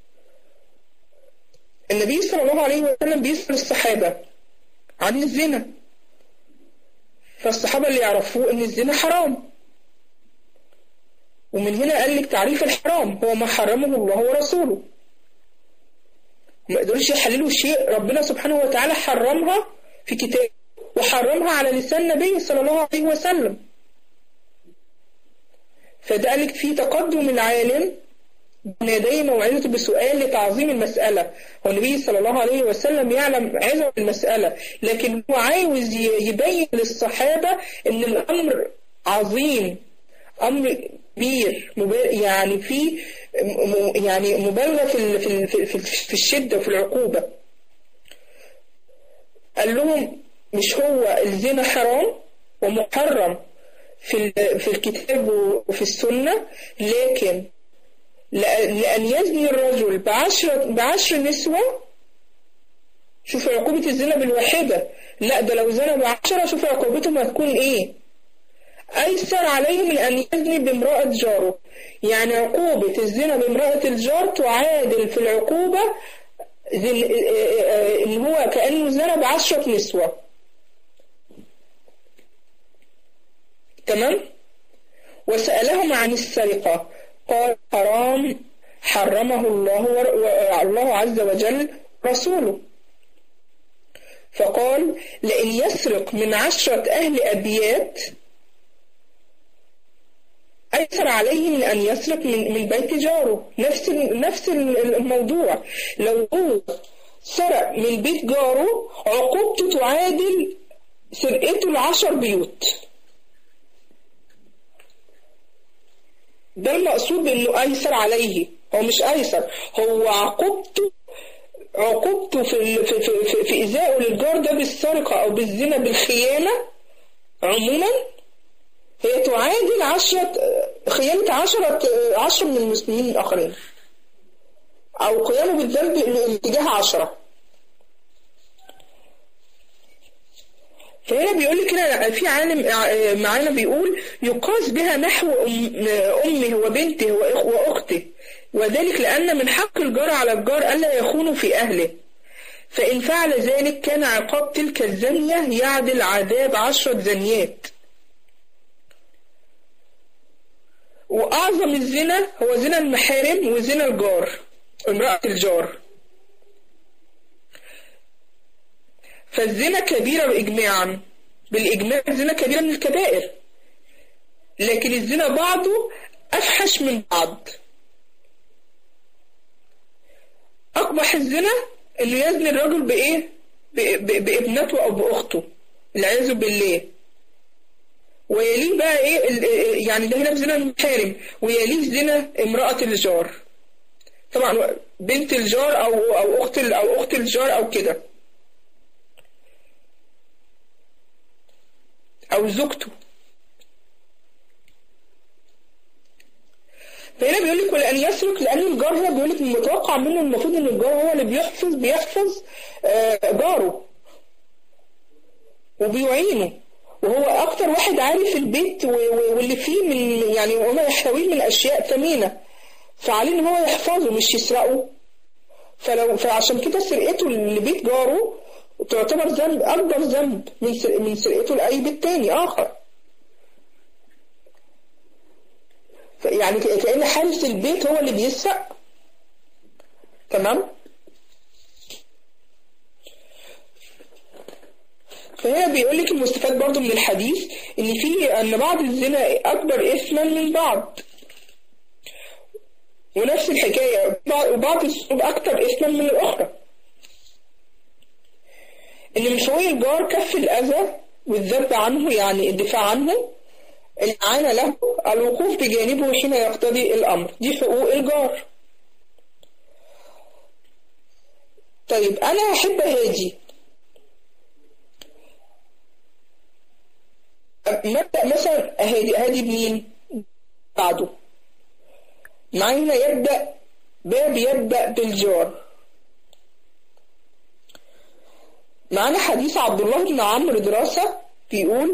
A: النبي صلى الله عليه وسلم بيسأل الصحابة عن الزنا فالصحابة اللي يعرفوه ان الزنا حرام ومن هنا قال لك تعريف الحرام هو ما حرمه الله ورسوله ما قدروش يحللوا شيء ربنا سبحانه وتعالى حرمها في كتاب وحرمها على لسان النبي صلى الله عليه وسلم فده قال لك في تقدم العالم بين يدي موعظته بسؤال لتعظيم المسألة والنبي صلى الله عليه وسلم يعلم عظم المسألة لكن هو عاوز يبين للصحابة ان الأمر عظيم أمر كبير يعني في يعني مبالغة في في في الشدة وفي العقوبة قال لهم مش هو الزنا حرام ومحرم في في الكتاب وفي السنة لكن لأن يزني الرجل بعشر, بعشر نسوة شوف عقوبة الزنا بالواحدة لا ده لو زنى بعشرة شوف عقوبتهم هتكون ايه أيسر عليه من أن يزني بامرأة جاره يعني عقوبة الزنا بامرأة الجار تعادل في العقوبة إن هو كأنه زنى بعشرة نسوة تمام وسألهم عن السرقة قال حرام حرمه الله الله عز وجل رسوله فقال لئن يسرق من عشرة أهل أبيات أيسر عليه من أن يسرق من, من بيت جاره نفس نفس الموضوع لو هو سرق من بيت جاره عقوبته تعادل سرقته لعشر بيوت ده المقصود بانه ايسر عليه هو مش ايسر هو عقوبته عقوبته في في في, في, في ازائه للجار ده بالسرقه او بالزنا بالخيانه عموما هي تعادل عشرة خيانة عشرة عشرة من المسلمين الآخرين أو قيامه بالذنب اتجاه عشرة فهنا بيقول لك هنا في عالم معانا بيقول يقاس بها نحو أمه وبنته وأخته وذلك لأن من حق الجار على الجار ألا يخون في أهله فإن فعل ذلك كان عقاب تلك الزانية يعدل عذاب عشرة زنيات وأعظم الزنا هو زنا المحارم وزنا الجار امرأة الجار فالزنا كبيرة إجماعا بالإجماع الزنا كبيرة من الكبائر لكن الزنا بعضه أفحش من بعض أقبح الزنا إنه يزني الرجل بإيه؟ بابنته أو بأخته العياذ بالله ويليه بقى إيه يعني ده هنا زنا المحارم ويليه زنا امرأة الجار طبعا بنت الجار أو أو أخت أو أخت الجار أو كده أو زوجته فهنا بيقول لك ولأن يسرق لأن الجار هنا بيقول لك المتوقع منه المفروض إن الجار هو اللي بيحفظ بيحفظ جاره وبيعينه وهو أكتر واحد عارف البيت واللي فيه من يعني وما يحتويه من أشياء ثمينة فعليه إن هو يحفظه مش يسرقه فلو فعشان كده سرقته لبيت جاره تعتبر ذنب أكبر ذنب من من سرقته لأي بيت تاني آخر يعني كأن حارس البيت هو اللي بيسرق تمام فهنا بيقول لك المستفاد برضو من الحديث ان في ان بعض الزنا اكبر اثما من بعض ونفس الحكاية وبعض الذنوب اكتر اثما من الاخرى ان من حقوق الجار كف الاذى والذب عنه يعني الدفاع عنه الإعانة له الوقوف بجانبه حين يقتضي الأمر دي حقوق الجار طيب أنا أحب هادي مبدأ مثلا هادي هادي بمين بعده معانا يبدأ باب يبدأ بالجار معانا حديث عبد الله بن عمرو دراسة بيقول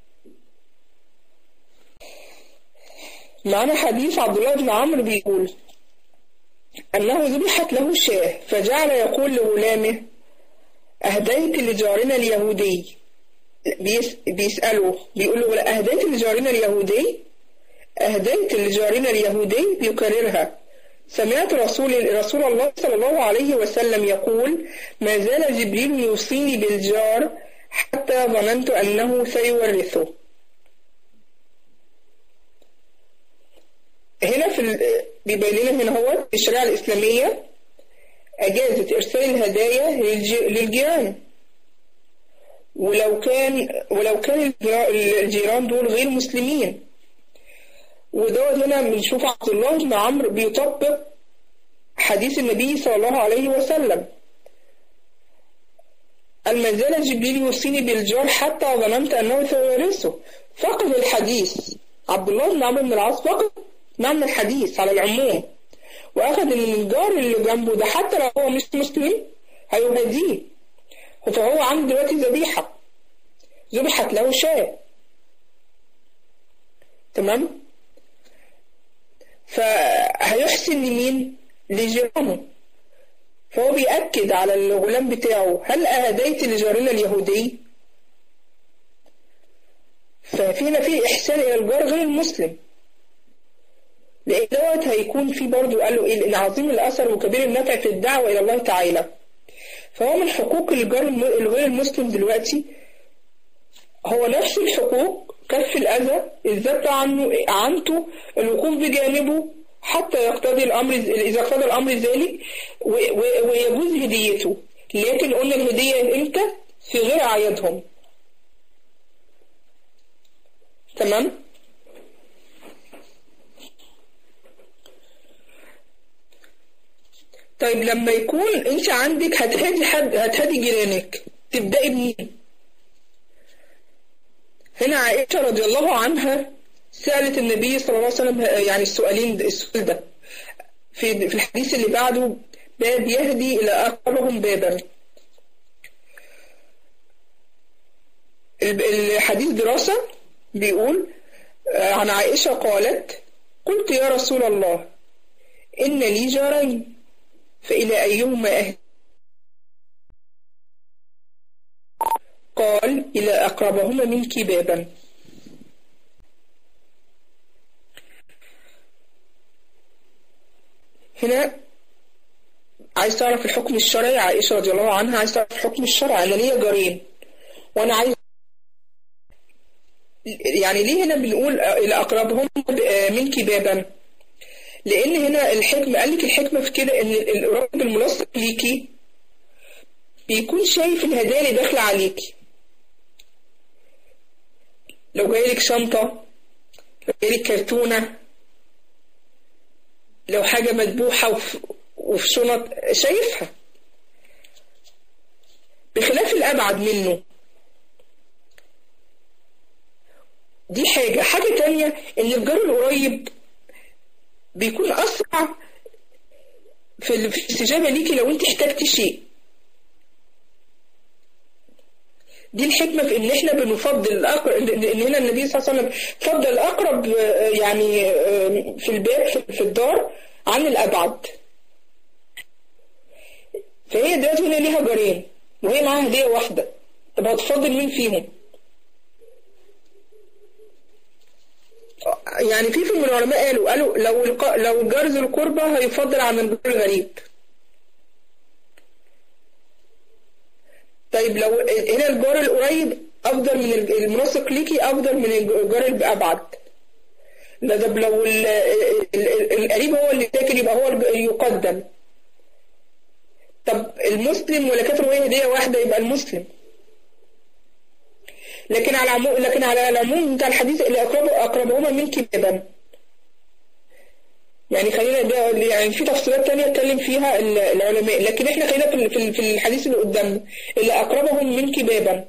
A: معنا حديث عبد الله بن عمرو بيقول أنه ذبحت له شاه فجعل يقول لغلامه أهديت لجارنا اليهودي بيس بيسأله بيقول له أهديت لجارنا اليهودي أهديت لجارنا اليهودي بيكررها سمعت رسول رسول الله صلى الله عليه وسلم يقول ما زال جبريل يوصيني بالجار حتى ظننت أنه سيورثه هنا في بيبين لنا هنا هو الشريعة الإسلامية أجازت إرسال الهدايا للجيران ولو كان ولو كان الجيران دول غير مسلمين ودوت هنا بنشوف عبد الله بن عمرو بيطبق حديث النبي صلى الله عليه وسلم ما زال جبريل يوصيني بالجار حتى ظننت أنه سيورثه فقد الحديث عبد الله بن عمرو بن العاص فقد معنى الحديث على العموم واخد ان الجار اللي جنبه ده حتى لو هو مش مسلم هيهديه فهو عنده دلوقتي ذبيحة ذبحت له شاة تمام فهيحسن لمين لجيرانه فهو بيأكد على الغلام بتاعه هل أهديت لجارنا اليهودي ففينا في إحسان إلى الجار غير المسلم لأن دوت هيكون في برضه قال له إيه إن عظيم الأثر وكبير النفع في الدعوة إلى الله تعالى فهو من حقوق الجار الغير المسلم دلوقتي هو نفس الحقوق كف الأذى الذب عنه عنته الوقوف بجانبه حتى يقتضي الأمر إذا اقتضى الأمر ذلك ويجوز هديته لكن قلنا الهدية إمتى في غير أعيادهم تمام طيب لما يكون انت عندك هتهدي حد هتهدي جيرانك تبدأي بمين هنا عائشة رضي الله عنها سألت النبي صلى الله عليه وسلم يعني السؤالين السؤال ده في في الحديث اللي بعده باب يهدي إلى أقربهم بابا الحديث دراسة بيقول عن عائشة قالت قلت يا رسول الله إن لي جارين فإلى أيهما أهدي قال إلى أقربهما منك بابا هنا عايز تعرف الحكم الشرعي عائشة رضي الله عنها عايز تعرف الحكم الشرعي أنا ليا جارين وأنا عايز يعني ليه هنا بنقول إلى أقربهم منك بابا لأن هنا الحكمة قال لك الحكمة في كده إن الراجل الملصق ليكي بيكون شايف الهدايا اللي داخلة عليكي لو جايلك شنطة لو جايلك كرتونة لو حاجة مدبوحة وفي, وفي شنط شايفها بخلاف الأبعد منه دي حاجة حاجة تانية إن الجار القريب بيكون أسرع في الاستجابة ليكي لو أنت احتجتي شيء دي الحكمة في إن إحنا بنفضل الأقرب إن هنا النبي صلى الله عليه وسلم فضل الأقرب يعني في الباب في الدار عن الأبعد فهي دلوقتي هنا ليها جارين وهي معاها هدية واحدة طب هتفضل مين فيهم؟ يعني في في من العلماء قالوا قالوا لو الق... لو جار ذو القربى هيفضل عن الجار الغريب طيب لو هنا الجار القريب افضل من المناسق ليكي افضل من الجار الابعد لا طب لو القريب هو اللي ساكن يبقى هو يقدم طب المسلم ولا كافر وهي هديه واحده يبقى المسلم لكن على العموم لكن على العموم بتاع الحديث اللي اقربه اقربهما منك بابا يعني خلينا ده يعني في تفصيلات تانية اتكلم فيها العلماء لكن احنا خلينا في في الحديث اللي قدامنا اللي اقربهم منك بابا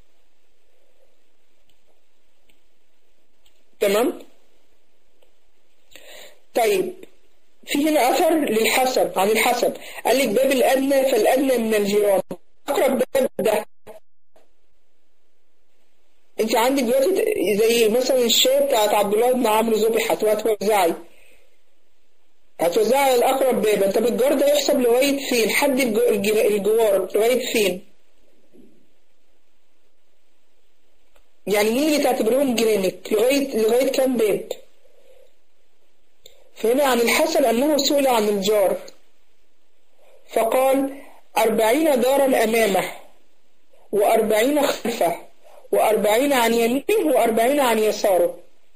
A: تمام طيب في هنا اثر للحسب عن الحسب قال لك باب الادنى فالادنى من الجيران اقرب باب ده انت عندك دلوقتي زي مثلا الشاي بتاعت عبد الله بن عمرو ذبحت وهتوزعي هتوزعي على الاقرب بابا طب الجار ده يحسب لغايه فين حد الجوار لغايه فين يعني مين اللي تعتبرهم جيرانك لغايه لغايه كام باب فهنا عن الحسن انه سئل عن الجار فقال أربعين دارا أمامه وأربعين خلفه وأربعين عن يمينه وأربعين عن يساره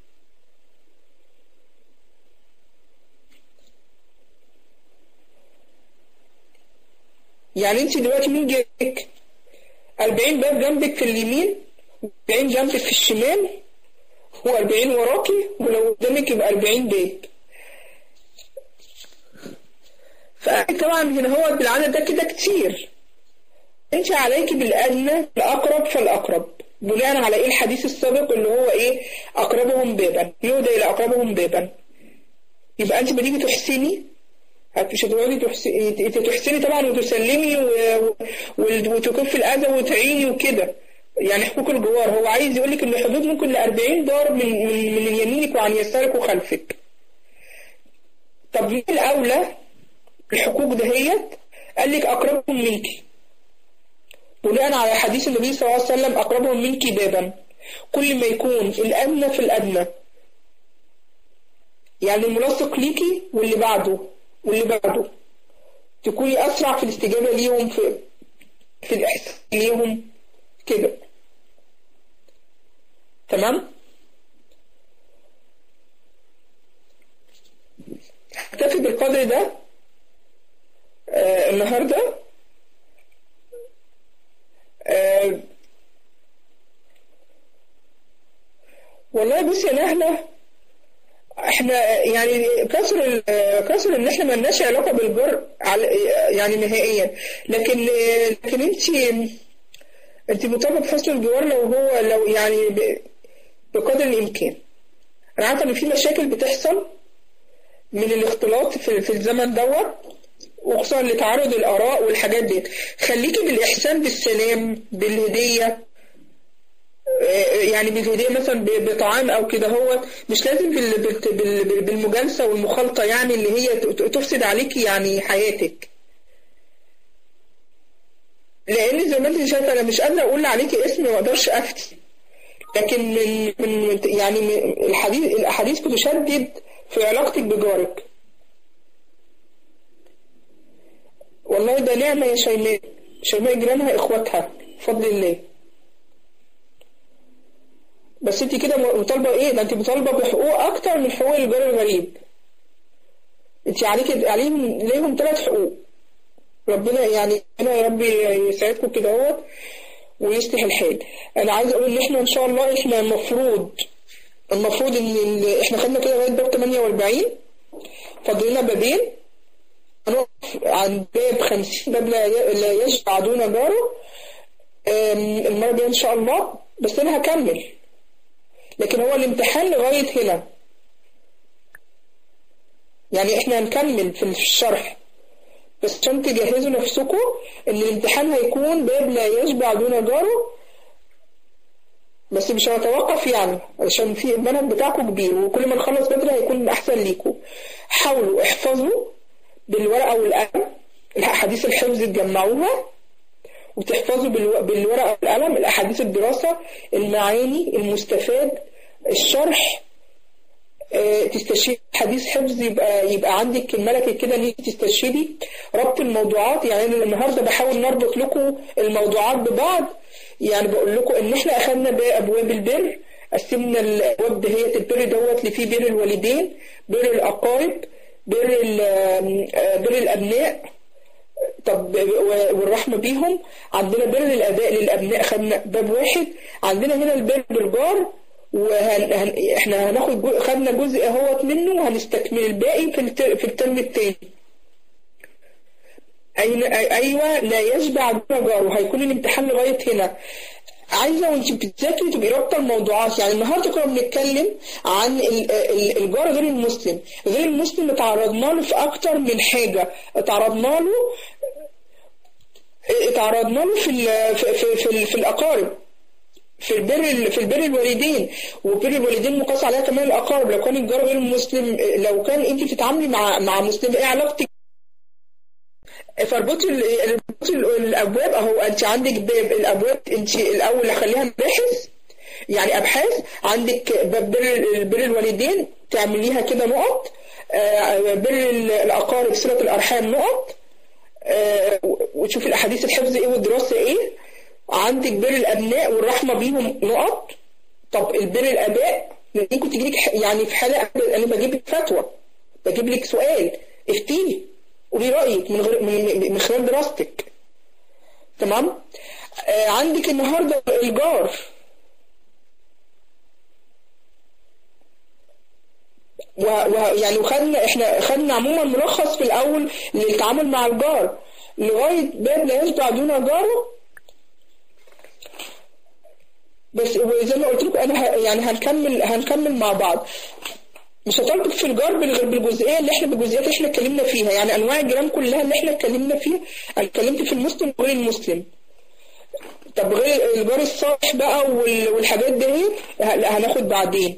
A: يعني انت دلوقتي مين جنبك 40 باب جنبك في اليمين و40 جنبك في الشمال و40 وراكي ولو قدامك يبقى 40 باب فطبعا هنا هو بالعدد ده كده كتير انت عليك بالادنى الاقرب فالاقرب بناء على ايه الحديث السابق اللي هو ايه اقربهم بابا يهدى الى اقربهم بابا يبقى انت بتيجي تحسني مش هتقعدي تحسني تحسني طبعا وتسلمي وتكفي الاذى وتعيني وكده يعني حقوق الجوار هو عايز يقول لك ان الحدود ممكن ل 40 دار من من من يمينك وعن يسارك وخلفك طب مين الاولى الحقوق دهيت قال لك اقربهم منك بناء على حديث النبي صلى الله عليه وسلم أقربهم منك بابا كل ما يكون الأدنى في الأدنى يعني الملاصق ليكي واللي بعده واللي بعده تكوني أسرع في الاستجابة ليهم في في الإحسان ليهم كده تمام هكتفي بالقدر ده آه النهارده أه والله بصي يا نهلة احنا يعني كسر كسر ان احنا مالناش علاقه بالجر يعني نهائيا لكن لكن انت انت مطالبه بحسن الجوار لو هو لو يعني بقدر الامكان انا عارفه ان في مشاكل بتحصل من الاختلاط في, في الزمن دوت وخصوصا لتعارض الاراء والحاجات دي خليكي بالاحسان بالسلام بالهديه يعني بالهديه مثلا بطعام او كده هو مش لازم بالمجالسه والمخالطه يعني اللي هي تفسد عليكي يعني حياتك لان زي ما انت شايفه انا مش قادره اقول عليكي اسم ما اقدرش افتي لكن من من يعني من الحديث الاحاديث بتشدد في علاقتك بجارك والله ده نعمة يا شيماء شيماء جيرانها اخواتها بفضل الله بس انت كده مطالبة ايه ده انت مطالبة بحقوق اكتر من حقوق الجار الغريب انت عليك عليهم ليهم ثلاث حقوق ربنا يعني انا يا رب يسعدكم كده اهوت ويصلح الحال انا عايز اقول ان احنا ان شاء الله احنا المفروض المفروض ان احنا خدنا كده لغايه باب 48 فاضل لنا بابين هنقف عند باب 50 باب لا لا يشبع دون جاره المره الجايه ان شاء الله بس انا هكمل لكن هو الامتحان لغايه هنا يعني احنا هنكمل في الشرح بس عشان تجهزوا نفسكم ان الامتحان هيكون باب لا يشبع دون جاره بس مش هنتوقف يعني عشان في المنهج بتاعكم كبير وكل ما نخلص بدري هيكون احسن ليكم حاولوا احفظوا بالورقه والقلم الاحاديث الحفظ تجمعوها وتحفظوا بالورقه والقلم الاحاديث الدراسه المعاني المستفاد الشرح تستشهدي حديث حفظ يبقى يبقى عندك الملكه كده ان انت تستشهدي ربط الموضوعات يعني انا النهارده بحاول نربط لكم الموضوعات ببعض يعني بقول لكم ان احنا اخذنا بابواب البر قسمنا الابواب دهيت البر دوت اللي فيه بر الوالدين بر الاقارب بر بر الابناء طب والرحمة بيهم عندنا بر الآباء للأبناء خدنا باب واحد عندنا هنا البر بالجار واحنا هناخد جو... خدنا جزء اهوت منه وهنستكمل الباقي في الت... في الترم التاني أين... ايوه لا يشبع دون جاره هيكون الامتحان لغايه هنا عايزه وانت بتذاكري تبقي رابطه الموضوعات يعني النهارده كنا بنتكلم عن الجار غير المسلم غير المسلم اتعرضنا له في اكتر من حاجه اتعرضنا له اتعرضنا له في ال... في في, في, في الاقارب في البر في البر الوالدين وبر الوالدين مقاس عليها كمان الاقارب لو كان الجار غير المسلم لو كان انت بتتعاملي مع مع مسلم ايه علاقتك فاربطي الابواب اهو انت عندك باب الابواب انت الاول خليها مباحث يعني ابحاث عندك باب بر بر الوالدين تعمليها كده نقط بر الاقارب صله الارحام نقط وتشوفي الاحاديث الحفظ ايه والدراسه ايه عندك بر الابناء والرحمه بيهم نقط طب البر الاباء ممكن تجي لك يعني في حاله انا بجيب لك فتوى بجيب لك سؤال افتيني قولي رايك من غير من خلال دراستك تمام آه عندك النهارده الجار ويعني وخدنا احنا خدنا عموما ملخص في الاول للتعامل مع الجار لغايه باب لا يشبع دون جاره بس وزي ما قلت لكم انا يعني هنكمل هنكمل مع بعض مش هطالبك في الجار غير بالجزئيه اللي احنا بالجزئيات اللي احنا اتكلمنا فيها يعني انواع الجيران كلها اللي احنا اتكلمنا فيها انا اتكلمت في المسلم وغير المسلم طب غير الجار الصالح بقى والحاجات دي هناخد بعدين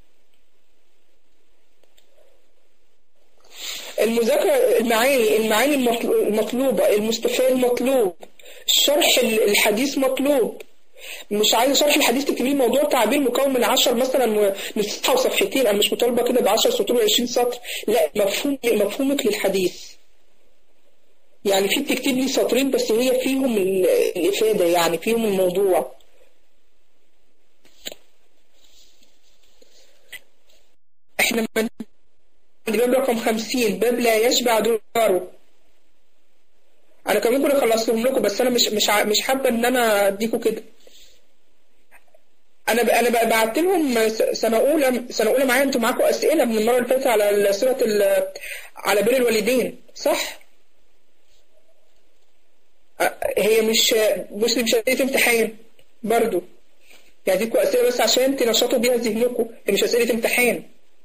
A: المذاكرة المعاني المعاني المطلوبة المستفاد مطلوب الشرح الحديث مطلوب مش عايزه شرح الحديث تكتبي لي موضوع تعبير مكون من 10 مثلا نصفحه وصفحتين انا مش مطالبه كده ب 10 سطور و20 سطر لا مفهوم مفهومك للحديث يعني في بتكتب لي سطرين بس هي فيهم الافاده يعني فيهم الموضوع احنا من باب رقم 50 باب لا يشبع دون جاره انا كان ممكن اخلصهم لكم بس انا مش مش مش حابه ان انا اديكم كده انا ب... انا ب- بعت لهم سنه اولى سنه اولى معايا انتوا معاكم اسئله من المره اللي فاتت على سوره ال... على بر الوالدين صح أ- هي مش بصي مش اسئله امتحان برضو يعني ديكوا اسئله بس عشان تنشطوا بيها ذهنكم هي مش اسئله امتحان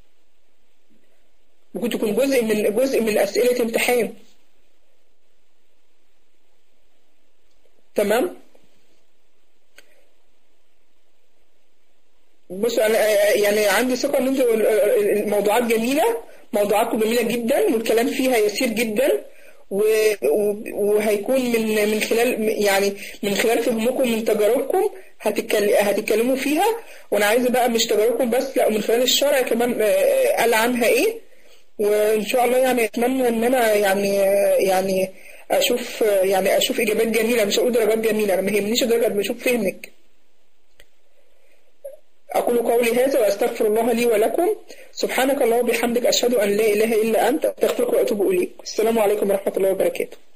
A: ممكن تكون جزء من جزء من اسئله امتحان تمام بص انا يعني عندي ثقه ان انتوا الموضوعات جميله موضوعاتكم جميله جدا والكلام فيها يسير جدا و- و- وهيكون من من خلال يعني من خلال فهمكم من تجاربكم هتتكل- هتتكلموا فيها وانا عايزه بقى مش تجاربكم بس لا ومن خلال الشرع كمان آه، قال عنها ايه وان شاء الله يعني اتمنى ان انا يعني يعني اشوف يعني اشوف اجابات جميله مش هقول درجات جميله انا ما يهمنيش الدرجه قد ما اشوف فهمك أقول قولي هذا وأستغفر الله لي ولكم سبحانك اللهم وبحمدك أشهد أن لا إله إلا أنت أستغفرك وأتوب إليك السلام عليكم ورحمة الله وبركاته